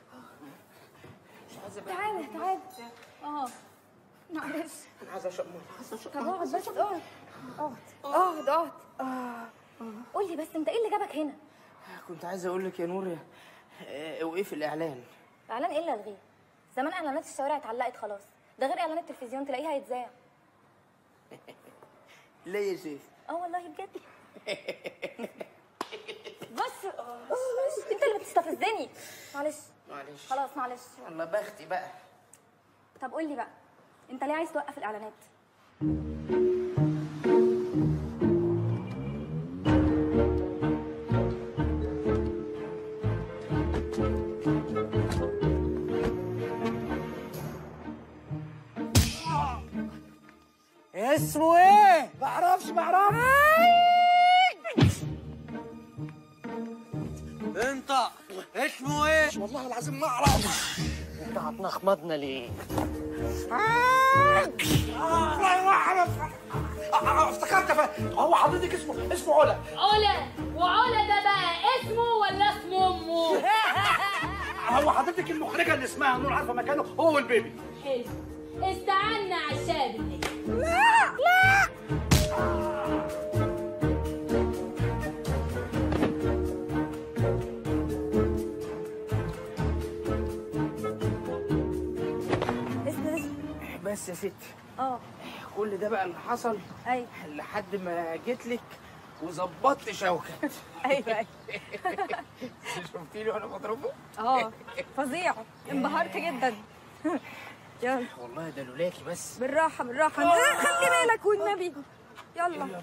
حاسب تعالى تعالى اه معلش انا عايز اشرب ميه عايز اشرب طب اقعد بس اقعد اقعد اقعد اقعد قول لي بس انت ايه اللي جابك هنا كنت عايز اقول لك يا نور آه، وايه في الاعلان اعلان ايه اللي الغيه زمان اعلانات الشوارع اتعلقت خلاص ده غير اعلانات التلفزيون تلاقيها هيتذاع ليه يا سيف اه والله بجد بس بس انت اللي بتستفزني معلش معلش خلاص معلش والله بختي بقى طب قول لي بقى انت ليه عايز توقف الاعلانات اسمه ايه؟ معرفش معرفش انت اسمه ايه؟ والله العظيم ما اعرف انت هتنخمضنا ليه؟ والله ما اعرف آه، افتكرت ف- هو حضرتك اسمه اسمه علا علا وعلا ده بقى اسمه ولا اسم امه هو حضرتك المخرجه اللي اسمها نور عارفه مكانه هو والبيبي حلو استعنا على الشاب اللي لا لا اسم اسم بس يا ستي اه كل ده بقى اللي حصل ايوه لحد ما جيت لك وظبطت شوكت ايوه ايوه شفتيني وانا بضربه؟ اه فظيع انبهرت جدا يلا والله ده لولاكي بس بالراحه بالراحه آه، خلي بالك والنبي يلا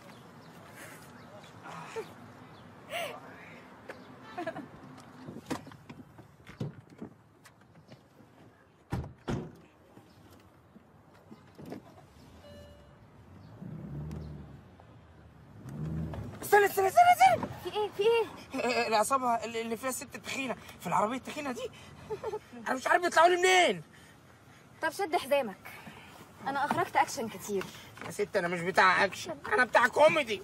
استنى استنى استنى استنى في ايه في ايه العصابة اللي اللي فيها الست التخينة في العربية التخينة دي أنا مش عارف بيطلعوا لي منين طب شد حزامك انا اخرجت اكشن كتير يا ست أنا مش بتاع أكشن أنا بتاع كوميدي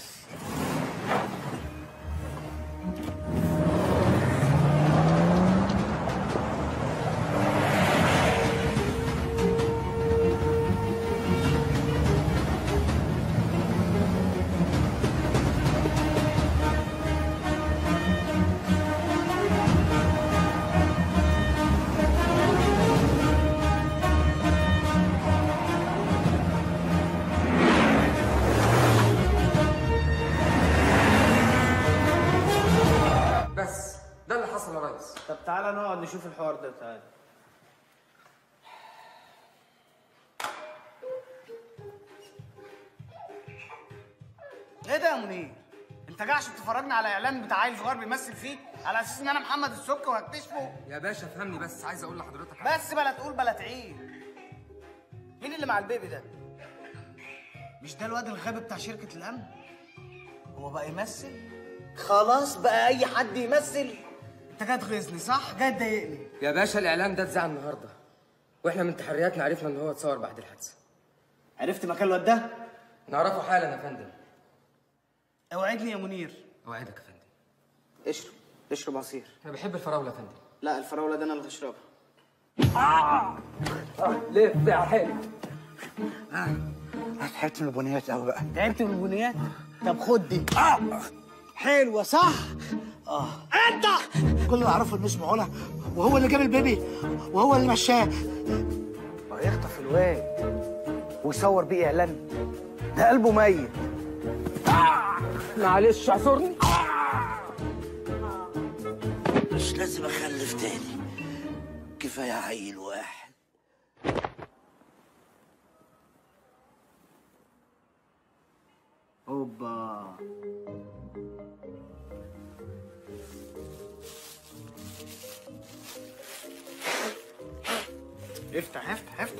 بس ده اللي حصل يا ريس طب تعالى نقعد نشوف الحوار ده تعالى ايه ده يا منير؟ انت جاي عشان تفرجنا على اعلان بتاع عيل صغير بيمثل فيه على اساس ان انا محمد السك وهكتشفه يا باشا فهمني بس عايز اقول لحضرتك بس بلا تقول بلا تعيد مين اللي مع البيبي ده؟ مش ده الواد الغبي بتاع شركة الأمن؟ هو بقى يمثل؟ خلاص بقى أي حد يمثل؟ أنت جاي تغيظني صح؟ جاي تضايقني يا باشا الاعلان ده اتذاع النهارده واحنا من تحرياتنا عرفنا ان هو اتصور بعد الحادثه عرفت مكان الواد ده؟ نعرفه حالا يا فندم اوعدني يا منير اوعدك يا فندم اشرب اشرب عصير انا بحب الفراوله يا فندم لا الفراولة ده أنا اللي هشربها لف يا حلو تعبت من البنيات قوي بقى تعبت من البنيات؟ طب خد دي حلوة صح؟ اه انت كل اللي اعرفه انه اسمه علا وهو اللي جاب البيبي وهو اللي مشاه يخطف الواد ويصور بيه اعلان ده قلبه ميت معلش اعذرني مش لازم اخلف تاني كفايه عيل واحد اوبا افتح افتح افتح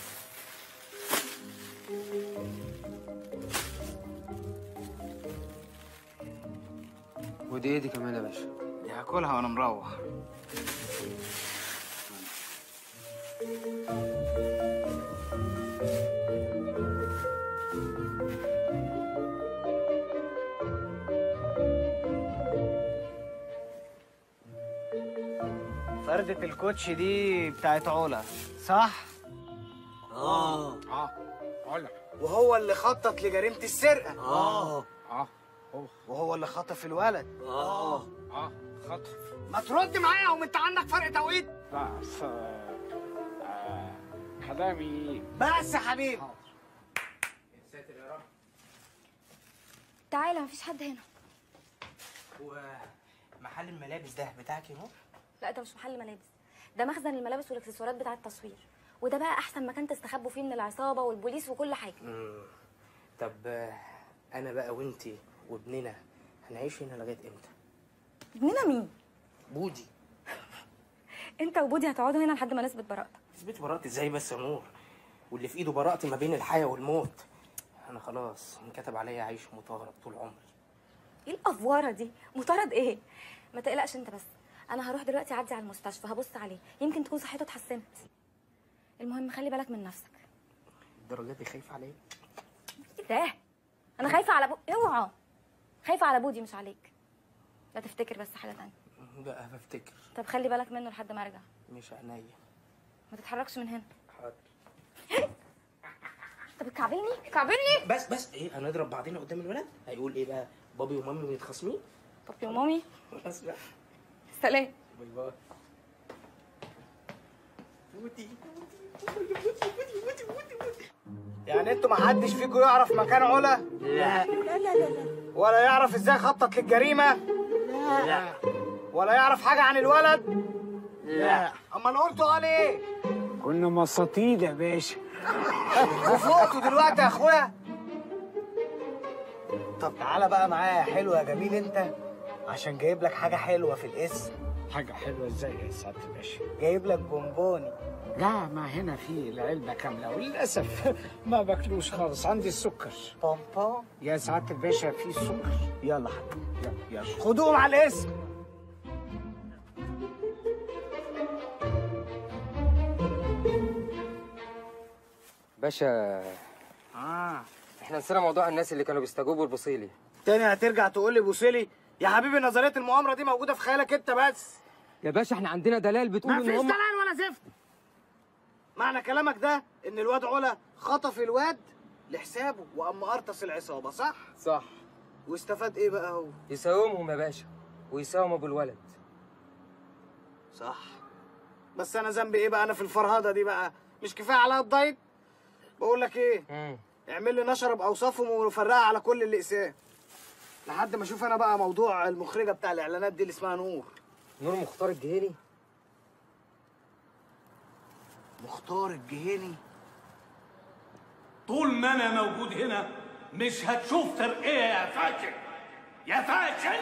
ودي ايه دي كمان يا باشا دي هاكلها وانا مروح فردة الكوتش دي بتاعت علا صح؟ اه اه علا وهو اللي خطط لجريمة السرقة اه اه هو وهو اللي خطف الولد اه اه خطف ما ترد معايا وانت عندك فرق توقيت لا بس آه، آه، كلامي بس يا حبيبي ساتر يا رب تعالى مفيش حد هنا هو محل الملابس ده بتاعك اهو لا ده مش محل ملابس ده مخزن الملابس والاكسسوارات بتاع التصوير وده بقى احسن مكان تستخبوا فيه من العصابه والبوليس وكل حاجه مم. طب آه، انا بقى وانتي وابننا هنعيش هنا لغايه امتى ابننا مين بودي انت وبودي هتقعدوا هنا لحد ما نثبت براءتك اثبت براءتي ازاي بس يا نور واللي في ايده براءتي ما بين الحياه والموت انا خلاص انكتب عليا عيش مطارد طول عمري ايه الافواره دي مطارد ايه ما تقلقش انت بس انا هروح دلوقتي اعدي على المستشفى هبص عليه يمكن تكون صحته اتحسنت المهم خلي بالك من نفسك الدرجه دي خايفه عليا ايه ده انا خايفه على بو... اوعى خايفه على بودي مش عليك لا تفتكر بس حاجه تانية لا بفتكر طب خلي بالك منه لحد ما ارجع مش عينيا ما تتحركش من هنا حاضر طب كعبلني كعبلني بس بس ايه هنضرب بعضنا قدام الولاد هيقول ايه بقى بابي ومامي متخاصمين بابي ومامي بس بقى سلام باي باي بودي يعني يعني انتوا ما حدش فيكم يعرف مكان علا لا لا لا لا لا ولا يعرف ازاي خطط للجريمه لا ولا يعرف حاجه عن الولد لا امال قلتوا قال ايه كنا مساطيل يا باشا وفوقتوا دلوقتي يا اخويا طب تعالى بقى معايا يا حلو يا جميل انت عشان جايب لك حاجه حلوه في الاسم حاجة حلوة ازاي يا سعادة الباشا جايب لك بونبوني لا ما هنا في العلبة كاملة وللأسف ما باكلوش خالص عندي السكر بونبون يا سعادة الباشا في السكر يلا حبيبي يلا يلا خدوهم على الاسم باشا اه احنا نسينا موضوع الناس اللي كانوا بيستجوبوا البوصيلي تاني هترجع تقول لي بوسيلي يا حبيبي نظريه المؤامره دي موجوده في خيالك انت بس يا باشا احنا عندنا دلال بتقول ما ان فيش هم دلال ولا زفت معنى كلامك ده ان الواد علا خطف الواد لحسابه وقام ارتص العصابه صح صح واستفاد ايه بقى هو يساومهم يا باشا ويساوم ابو الولد صح بس انا ذنبي ايه بقى انا في الفرهده دي بقى مش كفايه عليا الدايت بقول لك ايه مم. اعمل لي نشره باوصافهم ونفرقها على كل الاقسام لحد ما اشوف انا بقى موضوع المخرجه بتاع الاعلانات دي اللي اسمها نور نور مختار الجهيني مختار الجهيني طول ما انا موجود هنا مش هتشوف ترقية يا فاشل يا فاشل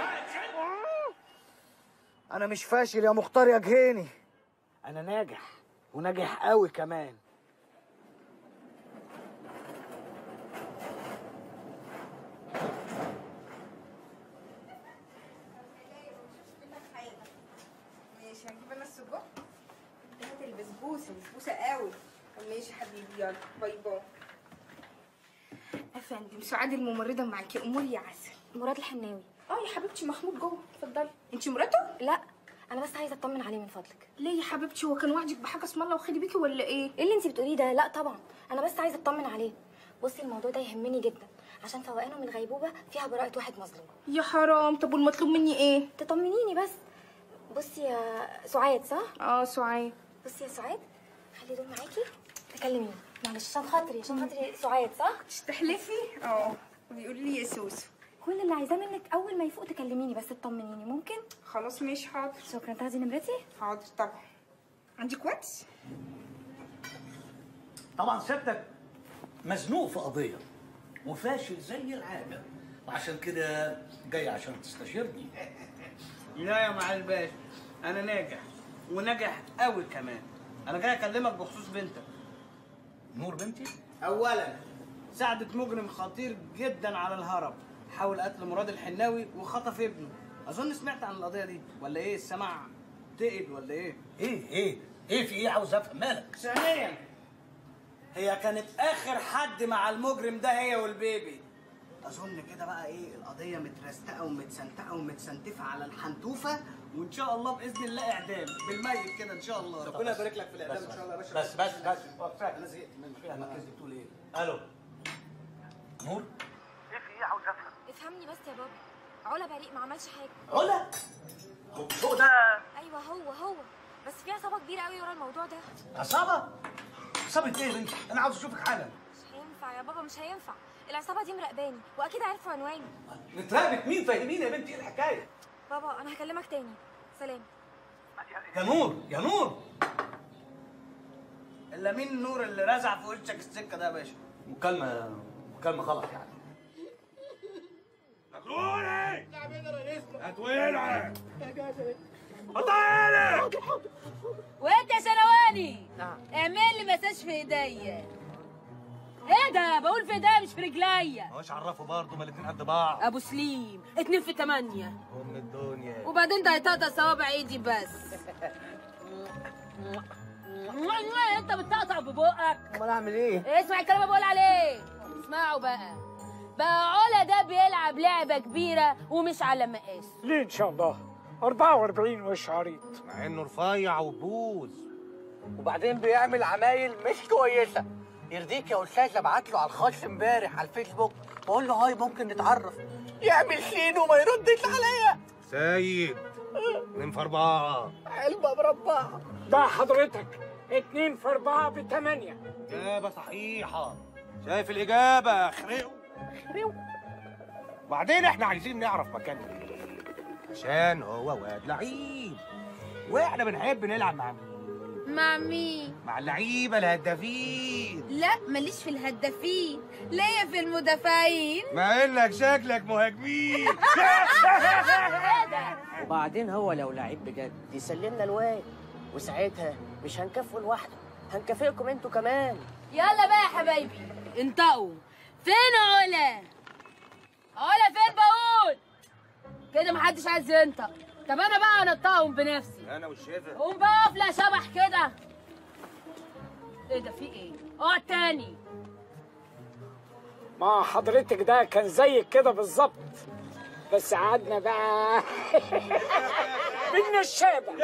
انا مش فاشل يا مختار يا جهيني انا ناجح وناجح قوي كمان ماشي هجيب انا السجق هات البسبوسه بسبوسه قوي طب ماشي يا حبيبي يلا باي باي افندم سعاد الممرضه معاكي اموري يا عسل مراد الحناوي اه يا حبيبتي محمود جوه اتفضلي انت مراته لا انا بس عايزه اطمن عليه من فضلك ليه يا حبيبتي هو كان وعدك بحاجه اسم الله وخدي بيكي ولا ايه ايه اللي انت بتقوليه ده لا طبعا انا بس عايزه اطمن عليه بصي الموضوع ده يهمني جدا عشان فوقانه من الغيبوبه فيها براءه واحد مظلوم يا حرام طب والمطلوب مني ايه تطمنيني بس بصي يا سعاد صح اه سعاد بصي يا سعاد خلي دول معاكي تكلميني معلش عشان خاطري عشان خاطري سعاد صح تستحلفي اه بيقول لي يا سوسو كل اللي عايزاه منك اول ما يفوق تكلميني بس تطمنيني ممكن خلاص ماشي حاضر شكرا تاخدي نمرتي حاضر طبعا عندك واتس طبعا سيادتك مزنوق في قضية وفاشل زي العادة وعشان كده جاي عشان تستشيرني لا يا معالي الباشا انا ناجح وناجح قوي كمان انا جاي اكلمك بخصوص بنتك نور بنتي اولا ساعدت مجرم خطير جدا على الهرب حاول قتل مراد الحناوي وخطف ابنه اظن سمعت عن القضيه دي ولا ايه السمع تقل ولا ايه ايه ايه ايه في ايه عاوز افهم مالك ثانيا هي كانت اخر حد مع المجرم ده هي والبيبي اظن كده بقى ايه القضيه مترستقه ومتسنتقه ومتسنتفه على الحنتوفه وان شاء الله باذن الله اعدام بالميت كده ان شاء الله ربنا يبارك لك في الاعدام ان شاء الله يا باشا بس بس بس انا زهقت منك فيها مركز بتقول ايه الو نور ايه في ايه عاوز افهم افهمني بس يا بابا علا بريء ما عملش حاجه علا هو ده ايوه هو هو بس في عصابه كبيره قوي ورا الموضوع ده عصابة عصابة ايه يا بنتي انا عاوز اشوفك حالا مش هينفع يا بابا مش هينفع العصابه دي مراقباني واكيد عرفوا عنواني متراقبك مين فاهمين يا بنتي ايه الحكاية بابا انا هكلمك تاني سلام يا نور يا نور الا مين النور اللي رزع في وشك السكه ده يا باشا مكالمة مكالمة غلط يعني مكروني هتولع حطها وانت يا شنواني اعمل لي مساج في ايديا ايه ده بقول في ايديا مش في رجليا مش عرفوا برضه ما الاتنين قد بعض ابو سليم اتنين في تمانية ام الدنيا وبعدين ده هيطقطق صوابع ايدي بس انت بتقطع ببقك امال اعمل ايه اسمع الكلام اللي بقول عليه اسمعوا بقى بقى علا ده بيلعب لعبة كبيرة ومش على مقاس ليه ان شاء الله 44 وش عريض مع انه رفيع وبوز وبعدين بيعمل عمايل مش كويسه يرضيك يا استاذ ابعت له على الخاص امبارح على الفيسبوك بقول له هاي ممكن نتعرف يعمل سين وما يردش عليا سيد اتنين في اربعه علبه مربعه ده حضرتك اتنين في اربعة بتمانية اجابه صحيحه شايف الاجابه اخرقوا اخرقوا وبعدين احنا عايزين نعرف مكانه عشان هو واد لعيب واحنا بنحب نلعب مع مين مع مين مع اللعيبه الهدافين لا ماليش في الهدافين ليا في المدافعين ما انك شكلك مهاجمين وبعدين هو لو لعيب بجد يسلمنا الواد وساعتها مش هنكافئه لوحده هنكافئكم انتوا كمان يلا بقى يا حبايبي انطقوا فين علا علا فين بقول كده محدش عايز ينطق طب انا بقى هنطقهم بنفسي انا والشفا قوم بقى اقف يا شبح كده ايه ده في ايه اقعد تاني ما حضرتك ده كان زيك كده بالظبط بس قعدنا بقى من الشابة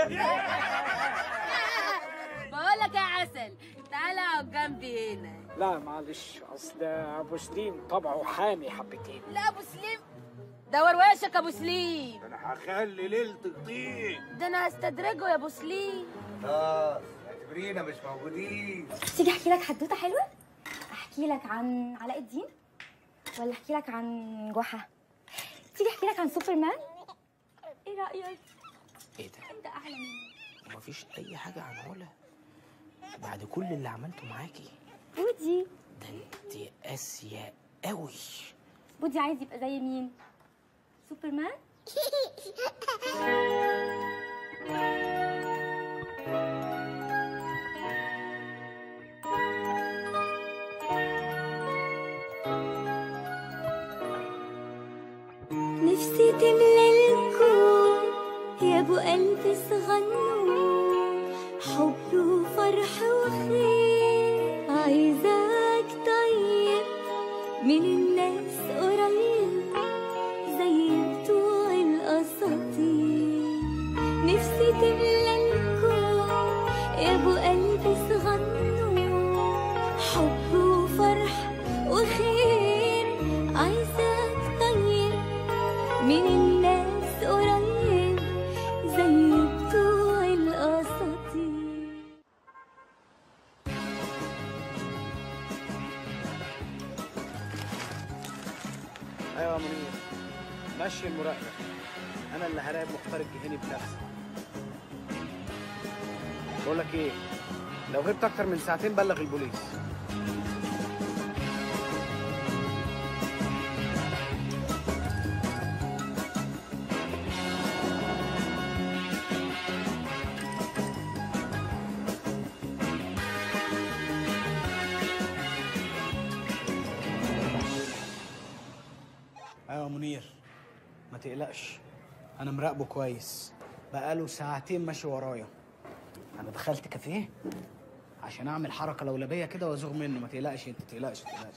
بقول لك يا عسل تعالى اقعد جنبي هنا لا معلش اصل ابو سليم طبعه حامي حبتين لا ابو سليم ده ورواشك ابو سليم انا هخلي ليلتك طين ده انا هستدرجه يا ابو سليم خلاص اعتبرينا مش موجودين تيجي احكي لك حدوته حلوه احكي لك عن علاء الدين ولا احكي لك عن جحا تيجي احكي لك عن سوبرمان ايه رايك ايه ده انت اعلى مني مفيش اي حاجه عن علا بعد كل اللي عملته معاكي بودي ده انت قاسيه قوي بودي عايز يبقى زي مين سوبرمان نفسي تملى الكون يا ابو قلب صغنون حب وفرح وخير عايزاك طيب من الناس قريب زي بتوع الاساطير نفسي تملى الكون يا ابو قلب صغنون حب وفرح وخير عايزاك طيب من الناس قريب زي بتوع الاساطير ايوه يا منير مشي المراقبه انا اللي هراقب مختار الجهيني بنفسي بقول لك ايه لو غبت اكتر من ساعتين بلغ البوليس ايوه يا منير ما تقلقش انا مراقبه كويس بقاله ساعتين ماشي ورايا انا دخلت كافيه عشان اعمل حركه لولبيه كده وازوغ منه ما تقلقش انت تقلقش تقلقش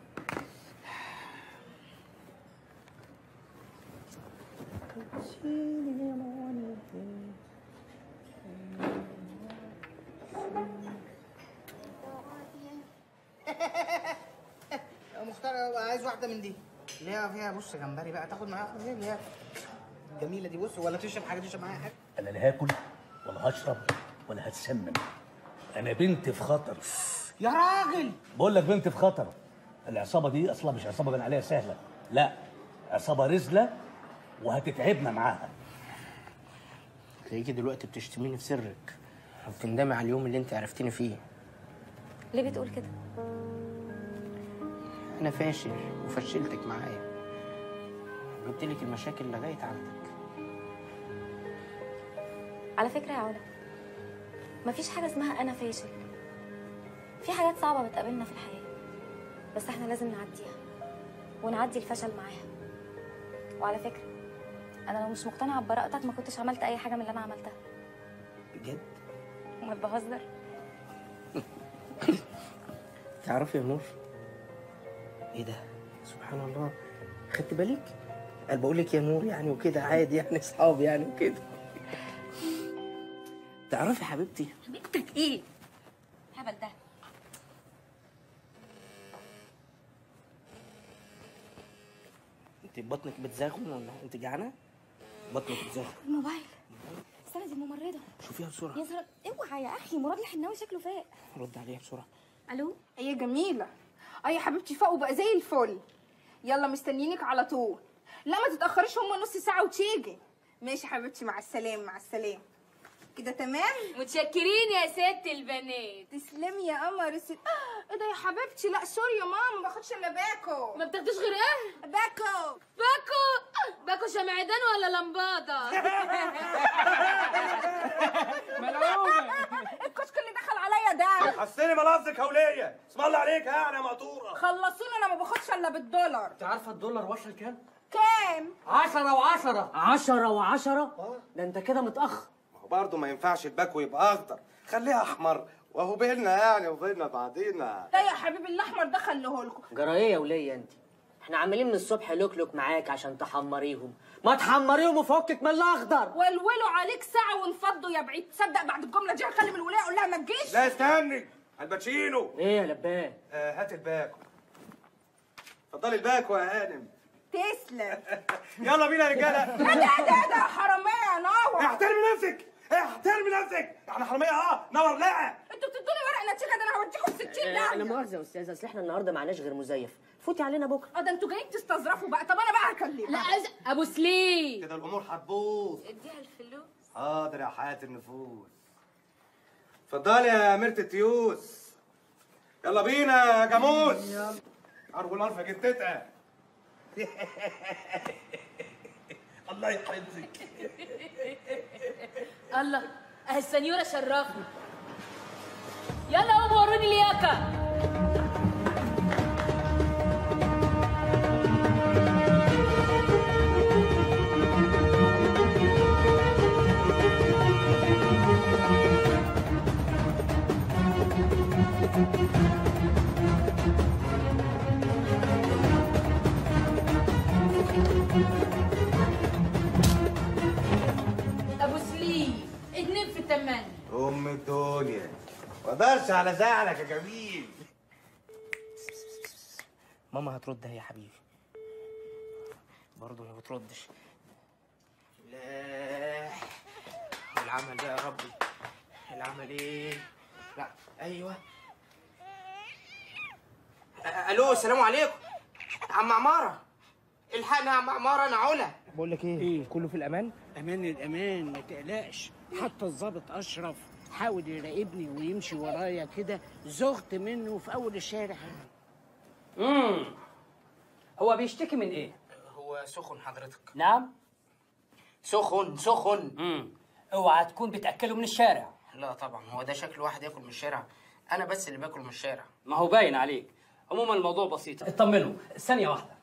يا مختار عايز واحده من دي اللي هي فيها بص جمبري بقى تاخد معاها واحده اللي هي جميله دي بص ولا تشرب حاجه تشرب معاها حاجه انا لا هاكل ولا هشرب ولا هتسمم انا بنت في خطر يا راجل بقول لك بنت في خطر العصابه دي اصلا مش عصابه بين عليها سهله لا عصابه رزله وهتتعبنا معاها تلاقيكي دلوقتي بتشتميني في سرك وبتندمي على اليوم اللي انت عرفتيني فيه ليه بتقول كده انا فاشل وفشلتك معايا جبت لك المشاكل لغايه عندك على فكره يا علا مفيش حاجه اسمها انا فاشل في حاجات صعبه بتقابلنا في الحياه بس احنا لازم نعديها ونعدي الفشل معاها وعلى فكره انا لو مش مقتنعه ببراءتك ما كنتش عملت اي حاجه من اللي انا عملتها بجد امال بهزر تعرفي يا نور ايه ده سبحان الله خدت بالك انا بقول لك يا نور يعني وكده عادي يعني اصحاب يعني وكده تعرفي يا حبيبتي حبيبتك ايه هبل ده انت بطنك بتزاغم ولا انت جعانه بطنك بتزاغم الموبايل استنى دي الممرضه شوفيها بسرعه يا زهر اوعى يا اخي مراد الحناوي شكله فاق رد عليها بسرعه الو هي جميلة اه يا حبيبتي فوق بقى زي الفل يلا مستنيينك على طول لا ما تتاخريش هما نص ساعه وتيجي ماشي حبيبتي مع السلامه مع السلامه كده تمام متشكرين يا ست البنات تسلمي يا قمر الست آه، ايه ده يا حبيبتي لا سوري يا ماما ما باخدش الا باكو ما بتاخديش غير ايه باكو باكو باكو شمعدان ولا لمبادة الكشك اللي دخل عليا ده حسني ملفظك هوليه اسم الله عليك يعني يا مقطوره خلصوني انا ما باخدش الا بالدولار انت عارفه الدولار وصل كام؟ كام عشرة وعشرة عشرة وعشرة ده انت كده متأخر برضه ما ينفعش الباكو يبقى اخضر خليها احمر وهو بينا يعني وبينا بعضينا لا يا حبيبي الاحمر ده خليهولكم جرى ايه يا ولية انت احنا عاملين من الصبح لوكلوك معاك عشان تحمريهم ما تحمريهم وفكك من الاخضر ولولوا عليك ساعة وانفضوا يا بعيد تصدق بعد الجملة دي هكلم الولاية اقول لها ما تجيش لا استني الباتشينو ايه يا لبان آه هات الباكو اتفضلي الباكو يا هانم تسلم يلا بينا يا رجاله ايه ده ايه ده ايه ده حرامية يا نور احترمي نفسك احترمي نفسك احنا حراميه اه نور لا انتوا بتدوني ورق نتيجة ده انا هوديكم 60 لا داهية مؤاخذة يا استاذة اصل احنا النهارده معناش غير مزيف فوتي علينا بكره اه ده انتوا جايين تستظرفوا بقى طب انا بقى هكلمها لا أز- ابو سليم كده الامور هتبوظ اديها الفلوس حاضر يا حياة النفوس اتفضلي يا أميرة التيوس يلا بينا يا جاموس يلا عرض الألف جتتها الله يحفظك الله اهي السنيوره شرفني يلا قوموا وروني لياقه ابو سليم اتنين في التمانية أم الدنيا ما اقدرش على زعلك يا جميل ماما هترد اهي يا حبيبي برضه ما بتردش لا العمل ده يا ربي العمل ايه لا ايوه أ- الو السلام عليكم عم عماره الحقنا يا عم عماره انا علا بقول لك ايه, إيه؟ كله في الامان امان الامان ما تقلقش حتى الضابط اشرف حاول يراقبني ويمشي ورايا كده زغت منه في اول الشارع امم هو بيشتكي من ايه؟ هو سخن حضرتك نعم؟ سخن سخن امم اوعى تكون بتاكله من الشارع لا طبعا هو ده شكل واحد ياكل من الشارع انا بس اللي باكل من الشارع ما هو باين عليك عموما الموضوع بسيط اطمنوا ثانيه واحده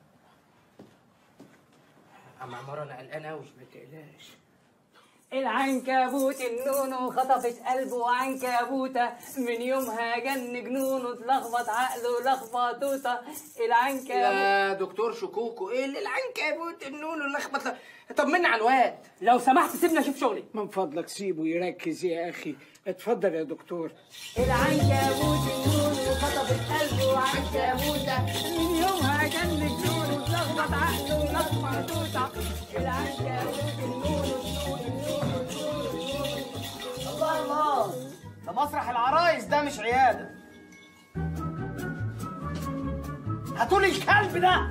عم عماره انا قلقان قوي ما تقلقش العنكبوت النونو خطفت قلبه عنكبوتة من يومها جن جنونه اتلخبط عقله لخبطوطة العنكبوت يا دكتور شكوكو ايه اللي العنكبوت النون اللخبط طمنا على الواد لو سمحت سيبني اشوف شغلي من فضلك سيبه يركز يا اخي اتفضل يا دكتور العنكبوت النونو خطفت قلبه عنكبوتة من يومها جن جنونه اتلخبط عقله لخبطوطة العنكبوت النونو الله الله ده مسرح العرايس ده مش عيادة هاتولي الكلب ده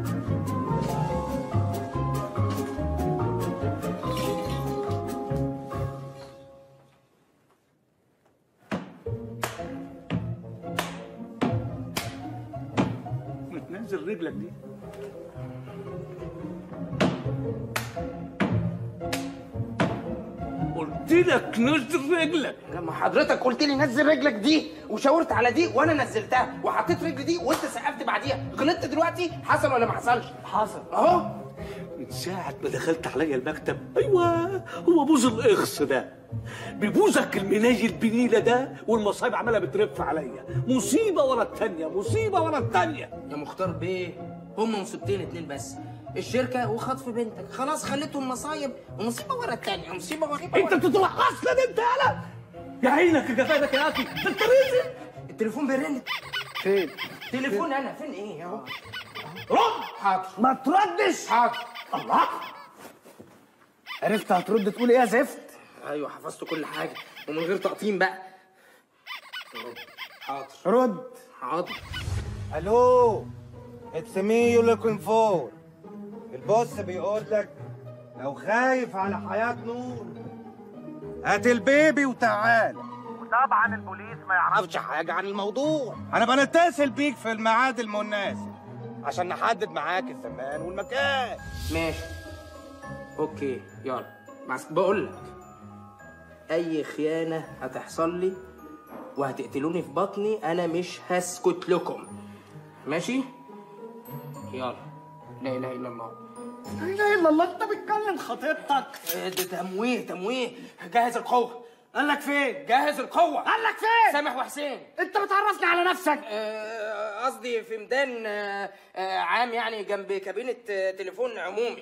ما تنزل رجلك دي قلت لك نزل رجلك لما حضرتك قلت لي نزل رجلك دي وشاورت على دي وانا نزلتها وحطيت رجلي دي وانت سقفت بعديها غلطت دلوقتي حصل ولا ما حصلش حصل اهو من ساعة ما دخلت عليا المكتب أيوة هو بوز الإخص ده ببوزك المناي البنيلة ده والمصايب عمالة بترف عليا مصيبة ورا التانية مصيبة ورا التانية يا مختار بيه هم مصيبتين اتنين بس الشركه وخطف بنتك خلاص خليتهم مصايب ومصيبه ورا التانيه مصيبه ورا أنت بتطلع أصلا أنت يالا يا عينك يا جفادك يا أخي ده أنت رزق التليفون بيرن فين؟ تليفون انا فين ايه اهو رد حاضر ما تردش حاضر الله عرفت هترد تقول ايه يا زفت ايوه حفظت كل حاجه ومن غير تقطيم بقى حاضر رد حاضر الو اتس مي يو لوكينج فور البوس بيقول لك لو خايف على حياة نور هات البيبي وتعال وطبعا البوليس ما يعرفش حاجه عن الموضوع انا بنتصل بيك في الميعاد المناسب عشان نحدد معاك الزمان والمكان ماشي اوكي يلا بس بقول لك اي خيانه هتحصل لي وهتقتلوني في بطني انا مش هسكت لكم ماشي يلا لا اله الا الله لا اله الا الله انت بتكلم خطيبتك إيه ده تمويه تمويه جهز القوه قال لك فين جهز القوه قال لك فين سامح وحسين انت بتعرفني على نفسك آه، قصدي في ميدان آه، آه، عام يعني جنب كابينه آه، تليفون عمومي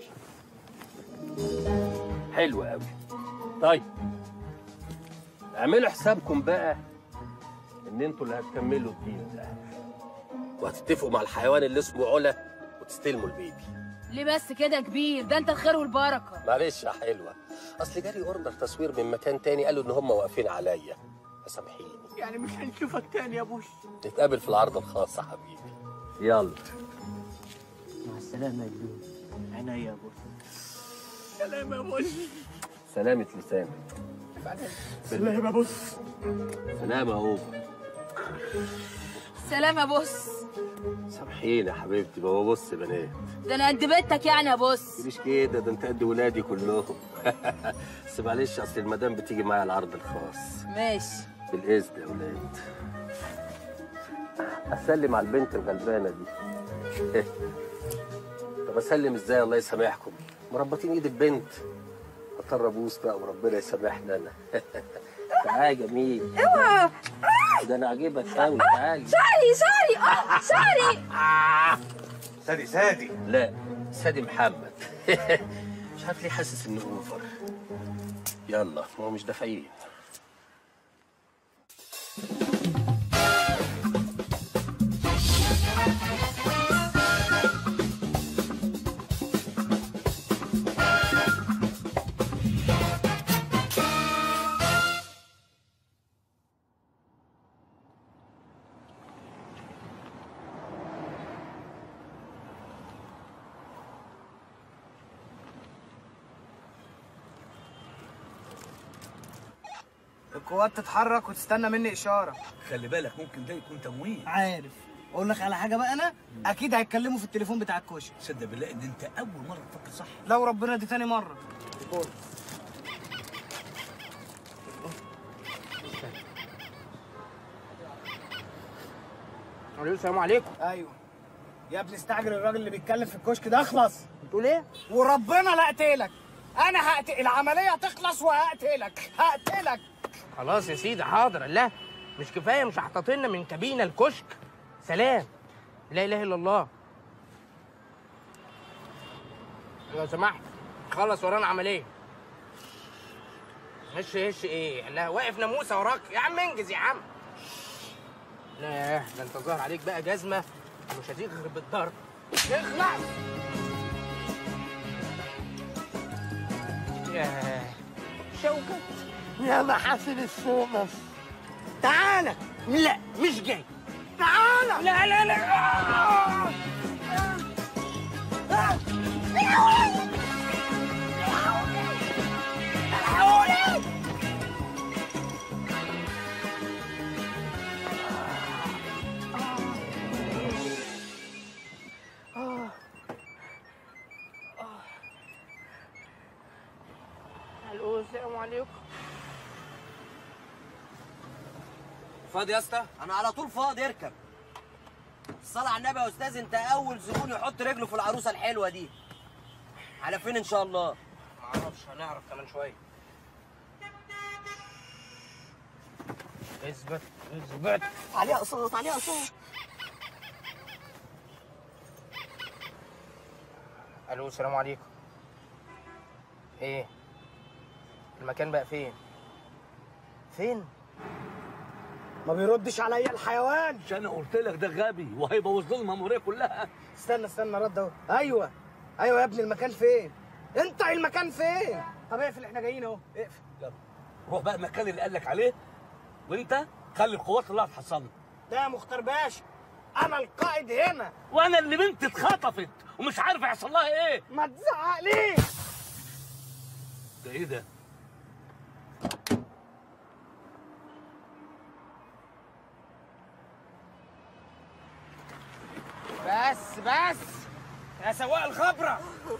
حلو قوي طيب اعملوا حسابكم بقى ان انتوا اللي هتكملوا الدين ده وهتتفقوا مع الحيوان اللي اسمه علا وتستلموا البيبي ليه بس كده يا كبير ده انت الخير والبركه معلش يا حلوه اصل جالي اوردر تصوير من مكان تاني قالوا ان هم واقفين عليا فسامحيني يعني مش هنشوفك تاني يا بوش نتقابل في العرض الخاص يا حبيبي يلا مع السلامة يا جدود عينيا يا بوس سلام يا بوش سلامة لسانك سلام يا بوش سلامة يا اوبا سلام يا بص سامحيني يا حبيبتي ما هو بص يا بنات ده انا قد بنتك يعني يا بص مش كده ده انت قد ولادي كلهم بس معلش اصل المدام بتيجي معايا العرض الخاص ماشي بالاذن يا ولاد اسلم على البنت الغلبانه دي طب اسلم ازاي الله يسامحكم مربطين ايد البنت اضطر ابوس بقى وربنا يسامحنا انا تعالى يا جميل اوعى ده انا عاجبك قوي تعالي شعري شعري اه شعري سادي سادي لا سادي محمد مش عارف ليه حاسس انه اوفر يلا ما هو مش دافعين القوات تتحرك وتستنى مني اشاره خلي بالك ممكن ده يكون تمويه عارف اقول لك على حاجه بقى انا اكيد هيتكلموا في التليفون بتاع الكشك صدق بالله ان انت اول مره تفكر صح لو ربنا دي تاني مره الو السلام عليكم ايوه يا ابني استعجل الراجل اللي بيتكلم في الكشك ده اخلص بتقول ايه وربنا لا اقتلك انا هقتل العمليه هتخلص وهقتلك هقتلك خلاص يا سيدي حاضر لا مش كفايه مش هحتطلنا من كابينه الكشك سلام لا اله الا الله لو سمحت خلص ورانا عمليه هش هش ايه لا واقف ناموسه وراك يا عم انجز يا عم لا ده انت ظاهر عليك بقى جزمه مش هتيجي غير بالضرب اخلص يا شوكت يا محاسن السومس تعالى لا مش جاي تعالى لا لا لا الو السلام عليكم فاضي يا اسطى انا على طول فاضي اركب الصلاة على النبي يا استاذ انت اول زبون يحط رجله في العروسه الحلوه دي على فين ان شاء الله معرفش هنعرف كمان شويه اثبت اثبت عليها صوت عليها صوت الو السلام عليكم ايه المكان بقى فين فين ما بيردش عليا الحيوان مش انا قلت لك ده غبي وهيبوظ لنا الماموريه كلها استنى استنى رد اهو ايوه ايوه يا ابني المكان فين انت المكان فين طب اقفل احنا جايين اهو اقفل يلا روح بقى المكان اللي قال لك عليه وانت خلي القوات كلها تحصلنا ده يا مختار باشا انا القائد هنا وانا اللي بنتي اتخطفت ومش عارف يحصل لها ايه ما تزعقليش ده ايه ده بس بس يا سواق الخبره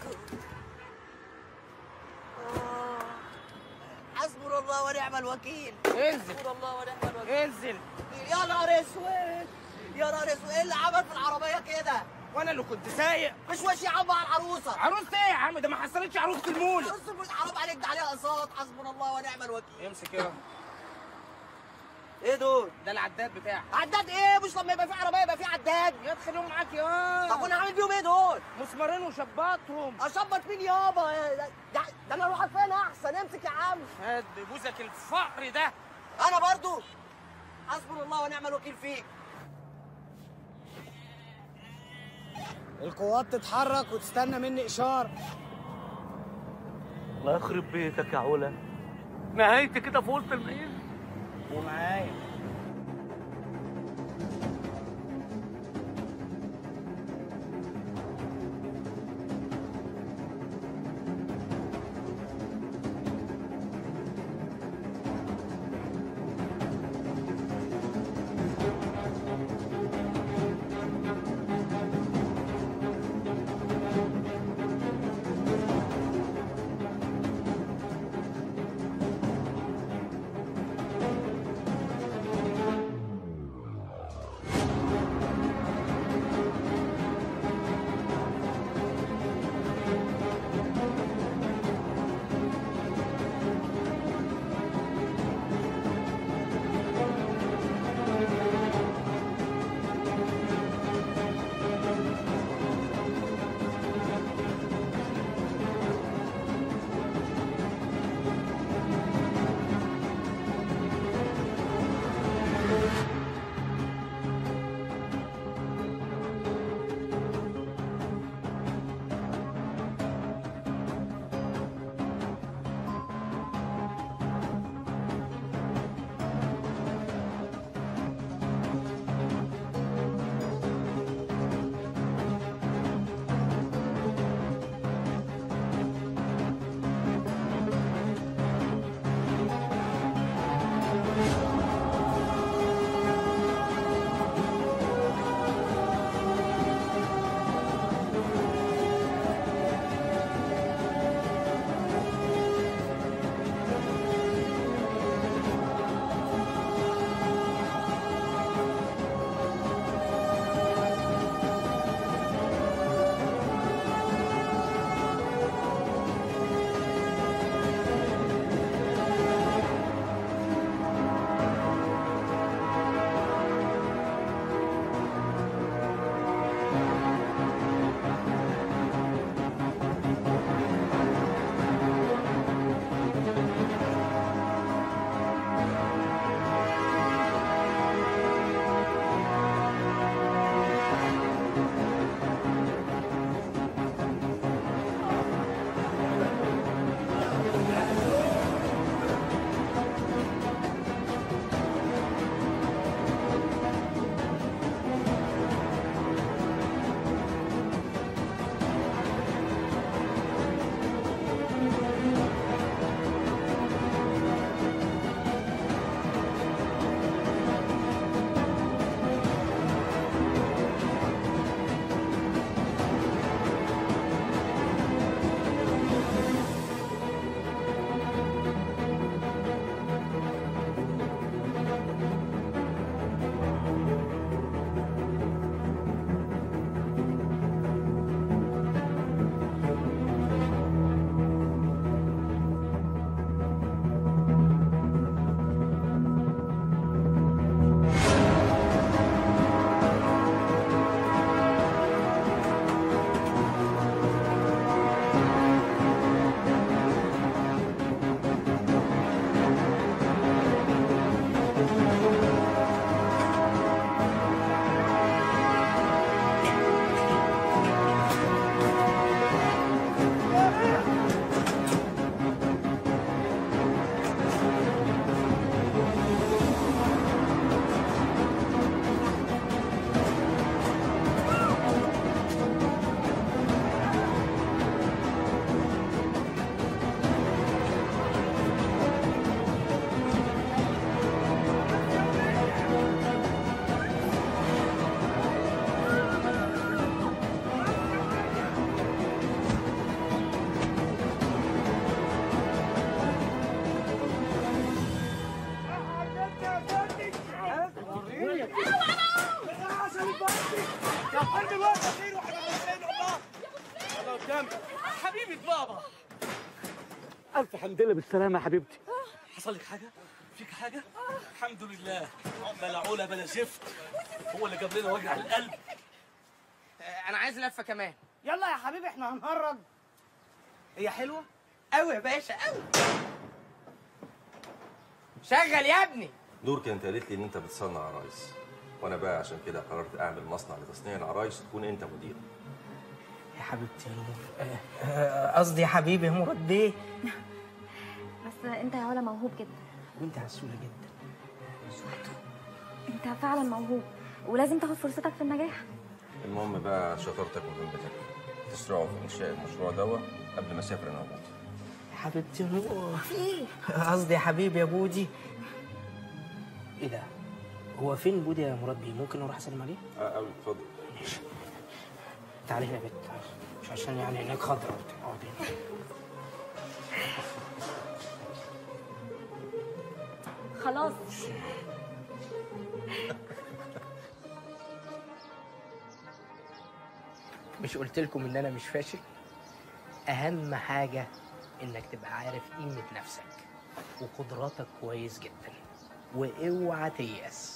حسبنا الله ونعم الوكيل انزل حسبنا الله ونعم الوكيل انزل يا نهار اسود يا نهار اسود ايه اللي عمل في العربيه كده وانا اللي كنت سايق مش وش يا عم على العروسه عروسة ايه يا عم ده ما حصلتش عروسة المولد عروسه المولد حرام عليك ده عليها اقساط حسبنا الله ونعم الوكيل امسك يا ايه دول؟ ده العداد بتاعك عداد ايه مش لما يبقى في عربيه يبقى في عداد يا تخليهم معاك يا طب وانا عامل بيهم ايه دول؟ مسمارين وشباطهم اشبط مين يابا ده, ده, ده انا اروح فين احسن امسك يا عم هات بوزك الفقر ده انا برضو حسبنا الله ونعم الوكيل فيك القوات تتحرك وتستنى مني اشاره الله يخرب بيتك يا علا نهايتي كده في وسط المعيز ومعايا السلامة حبيبة بابا الف حمد لله بالسلامه يا حبيبتي حصل لك حاجة؟ فيك حاجة؟ الحمد لله بلا عولة بلا زفت هو اللي جاب لنا وجع القلب انا عايز لفه كمان يلا يا حبيبي احنا هنهرج هي حلوه قوي يا باشا قوي شغل يا ابني نور كانت قالت لي ان انت بتصنع عرايس وانا بقى عشان كده قررت اعمل مصنع لتصنيع العرايس تكون انت مدير يا حبيبتي يا نور آه، آه، قصدي يا حبيبي مراد بيه بس انت يا ولا موهوب جدا وانت عسوله جدا انت فعلا موهوب ولازم تاخد فرصتك في النجاح المهم بقى شطارتك وهمتك تسرعوا في انشاء المشروع دوا قبل ما اسافر انا وابوك يا حبيبتي يا نور في ايه قصدي يا حبيبي يا بودي ايه ده هو فين بودي يا مراد بيه ممكن اروح اسلم عليه اه قوي اتفضل تعالي هنا يا بنت مش عشان يعني هناك خضرا وبتاع اقعدي هنا. خلاص مش قلت لكم ان انا مش فاشل اهم حاجه انك تبقى عارف قيمه نفسك وقدراتك كويس جدا واوعى تيأس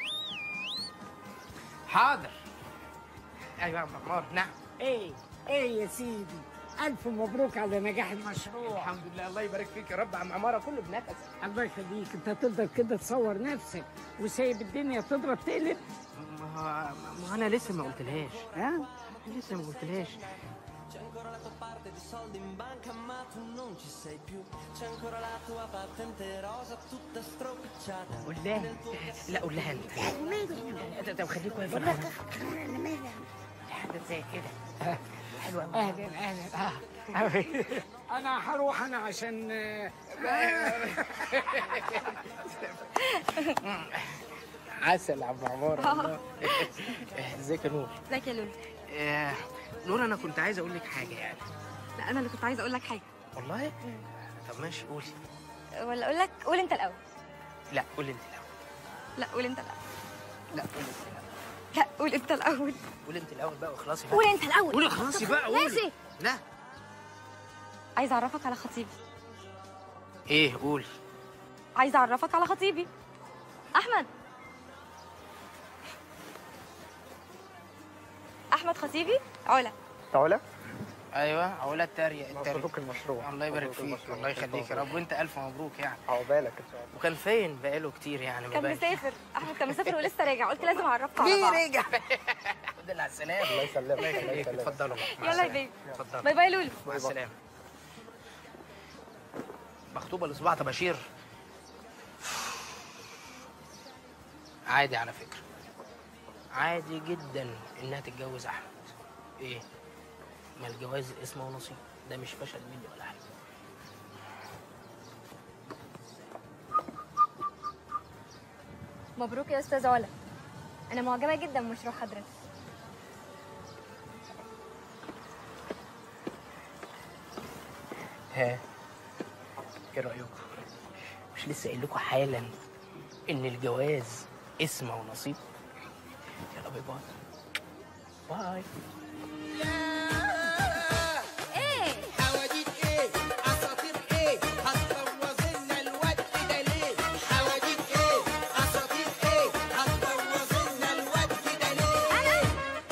حاضر ايوه يا عم عمار نعم ايه ايه يا سيدي الف مبروك على نجاح المشروع الحمد لله الله يبارك فيك يا رب يا عم عماره كله بنفس الله يخليك انت تفضل كده تصور نفسك وسايب الدنيا تضرب تقلب ما هو ما هو انا لسه ما قلتلهاش ها لسه ما قلتلهاش C'è ancora la tua parte di soldi in banca ma tu non ci sei più C'è ancora la tua patente rosa tutta stropicciata قول لها لا قول لها انت طب خليك واقف معانا. حاجه زي كده حلوه قوي اهلا اهلا آه. انا هروح انا عشان عسل يا عم عمار والله. ازيك يا نور ازيك يا لولو آه، نور انا كنت عايز اقول لك حاجه يعني لا انا اللي كنت عايزه اقول لك حاجه والله طب ماشي قولي ولا اقول لك قول انت الاول لا قولي انت الاول لا قول انت الاول لا قولي انت الاول لا قول انت الاول قولي انت الاول بقى واخلصي بقى قول انت الاول قولي خلاصي طب بقى قولي ماشي لا عايزه اعرفك على خطيبي ايه قولي عايزه اعرفك على خطيبي احمد احمد خطيبي علا علا ايوه علا التريق التريق مبروك المشروع الله يبارك فيك الله يخليك يا رب وانت الف مبروك يعني عقبالك ان شاء الله وكان فين بقاله كتير يعني ما كان بقاش. مسافر احمد كان مسافر ولسه راجع قلت لازم اعرفك على ليه بعض رجع الحمد لله على السلامه الله يسلمك الله يخليك اتفضلوا بقى مع يلا يا السلامة. بيبي اتفضلوا باي باي لولو مع السلامه مخطوبه لصباع طباشير عادي على فكره عادي جدا انها تتجوز احمد ايه ما الجواز اسمه ونصيب ده مش فشل مني ولا حاجه مبروك يا استاذ علا انا معجبه جدا بمشروع حضرتك ها ايه رايكم مش لسه قايل لكم حالا ان الجواز اسمه ونصيب يلا باي باي باي ايه حواديت ايه اساطير ايه هتبوظ لنا الوقت ده ليه حواديت ايه اساطير ايه هتبوظ لنا الوقت ده ليه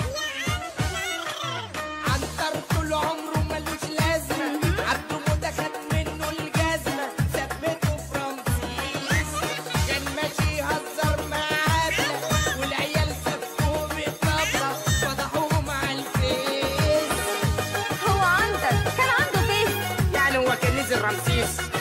عنتر طول عمره ملوش لازمه عبده موته خد منه الجزمه ثبته في رمسيس كان ماشي يهزر معانا والعيال سفوه بالطبله فضحوهم على الفيس هو عنتر كان عنده فيس يعني هو كان نزل رمسيس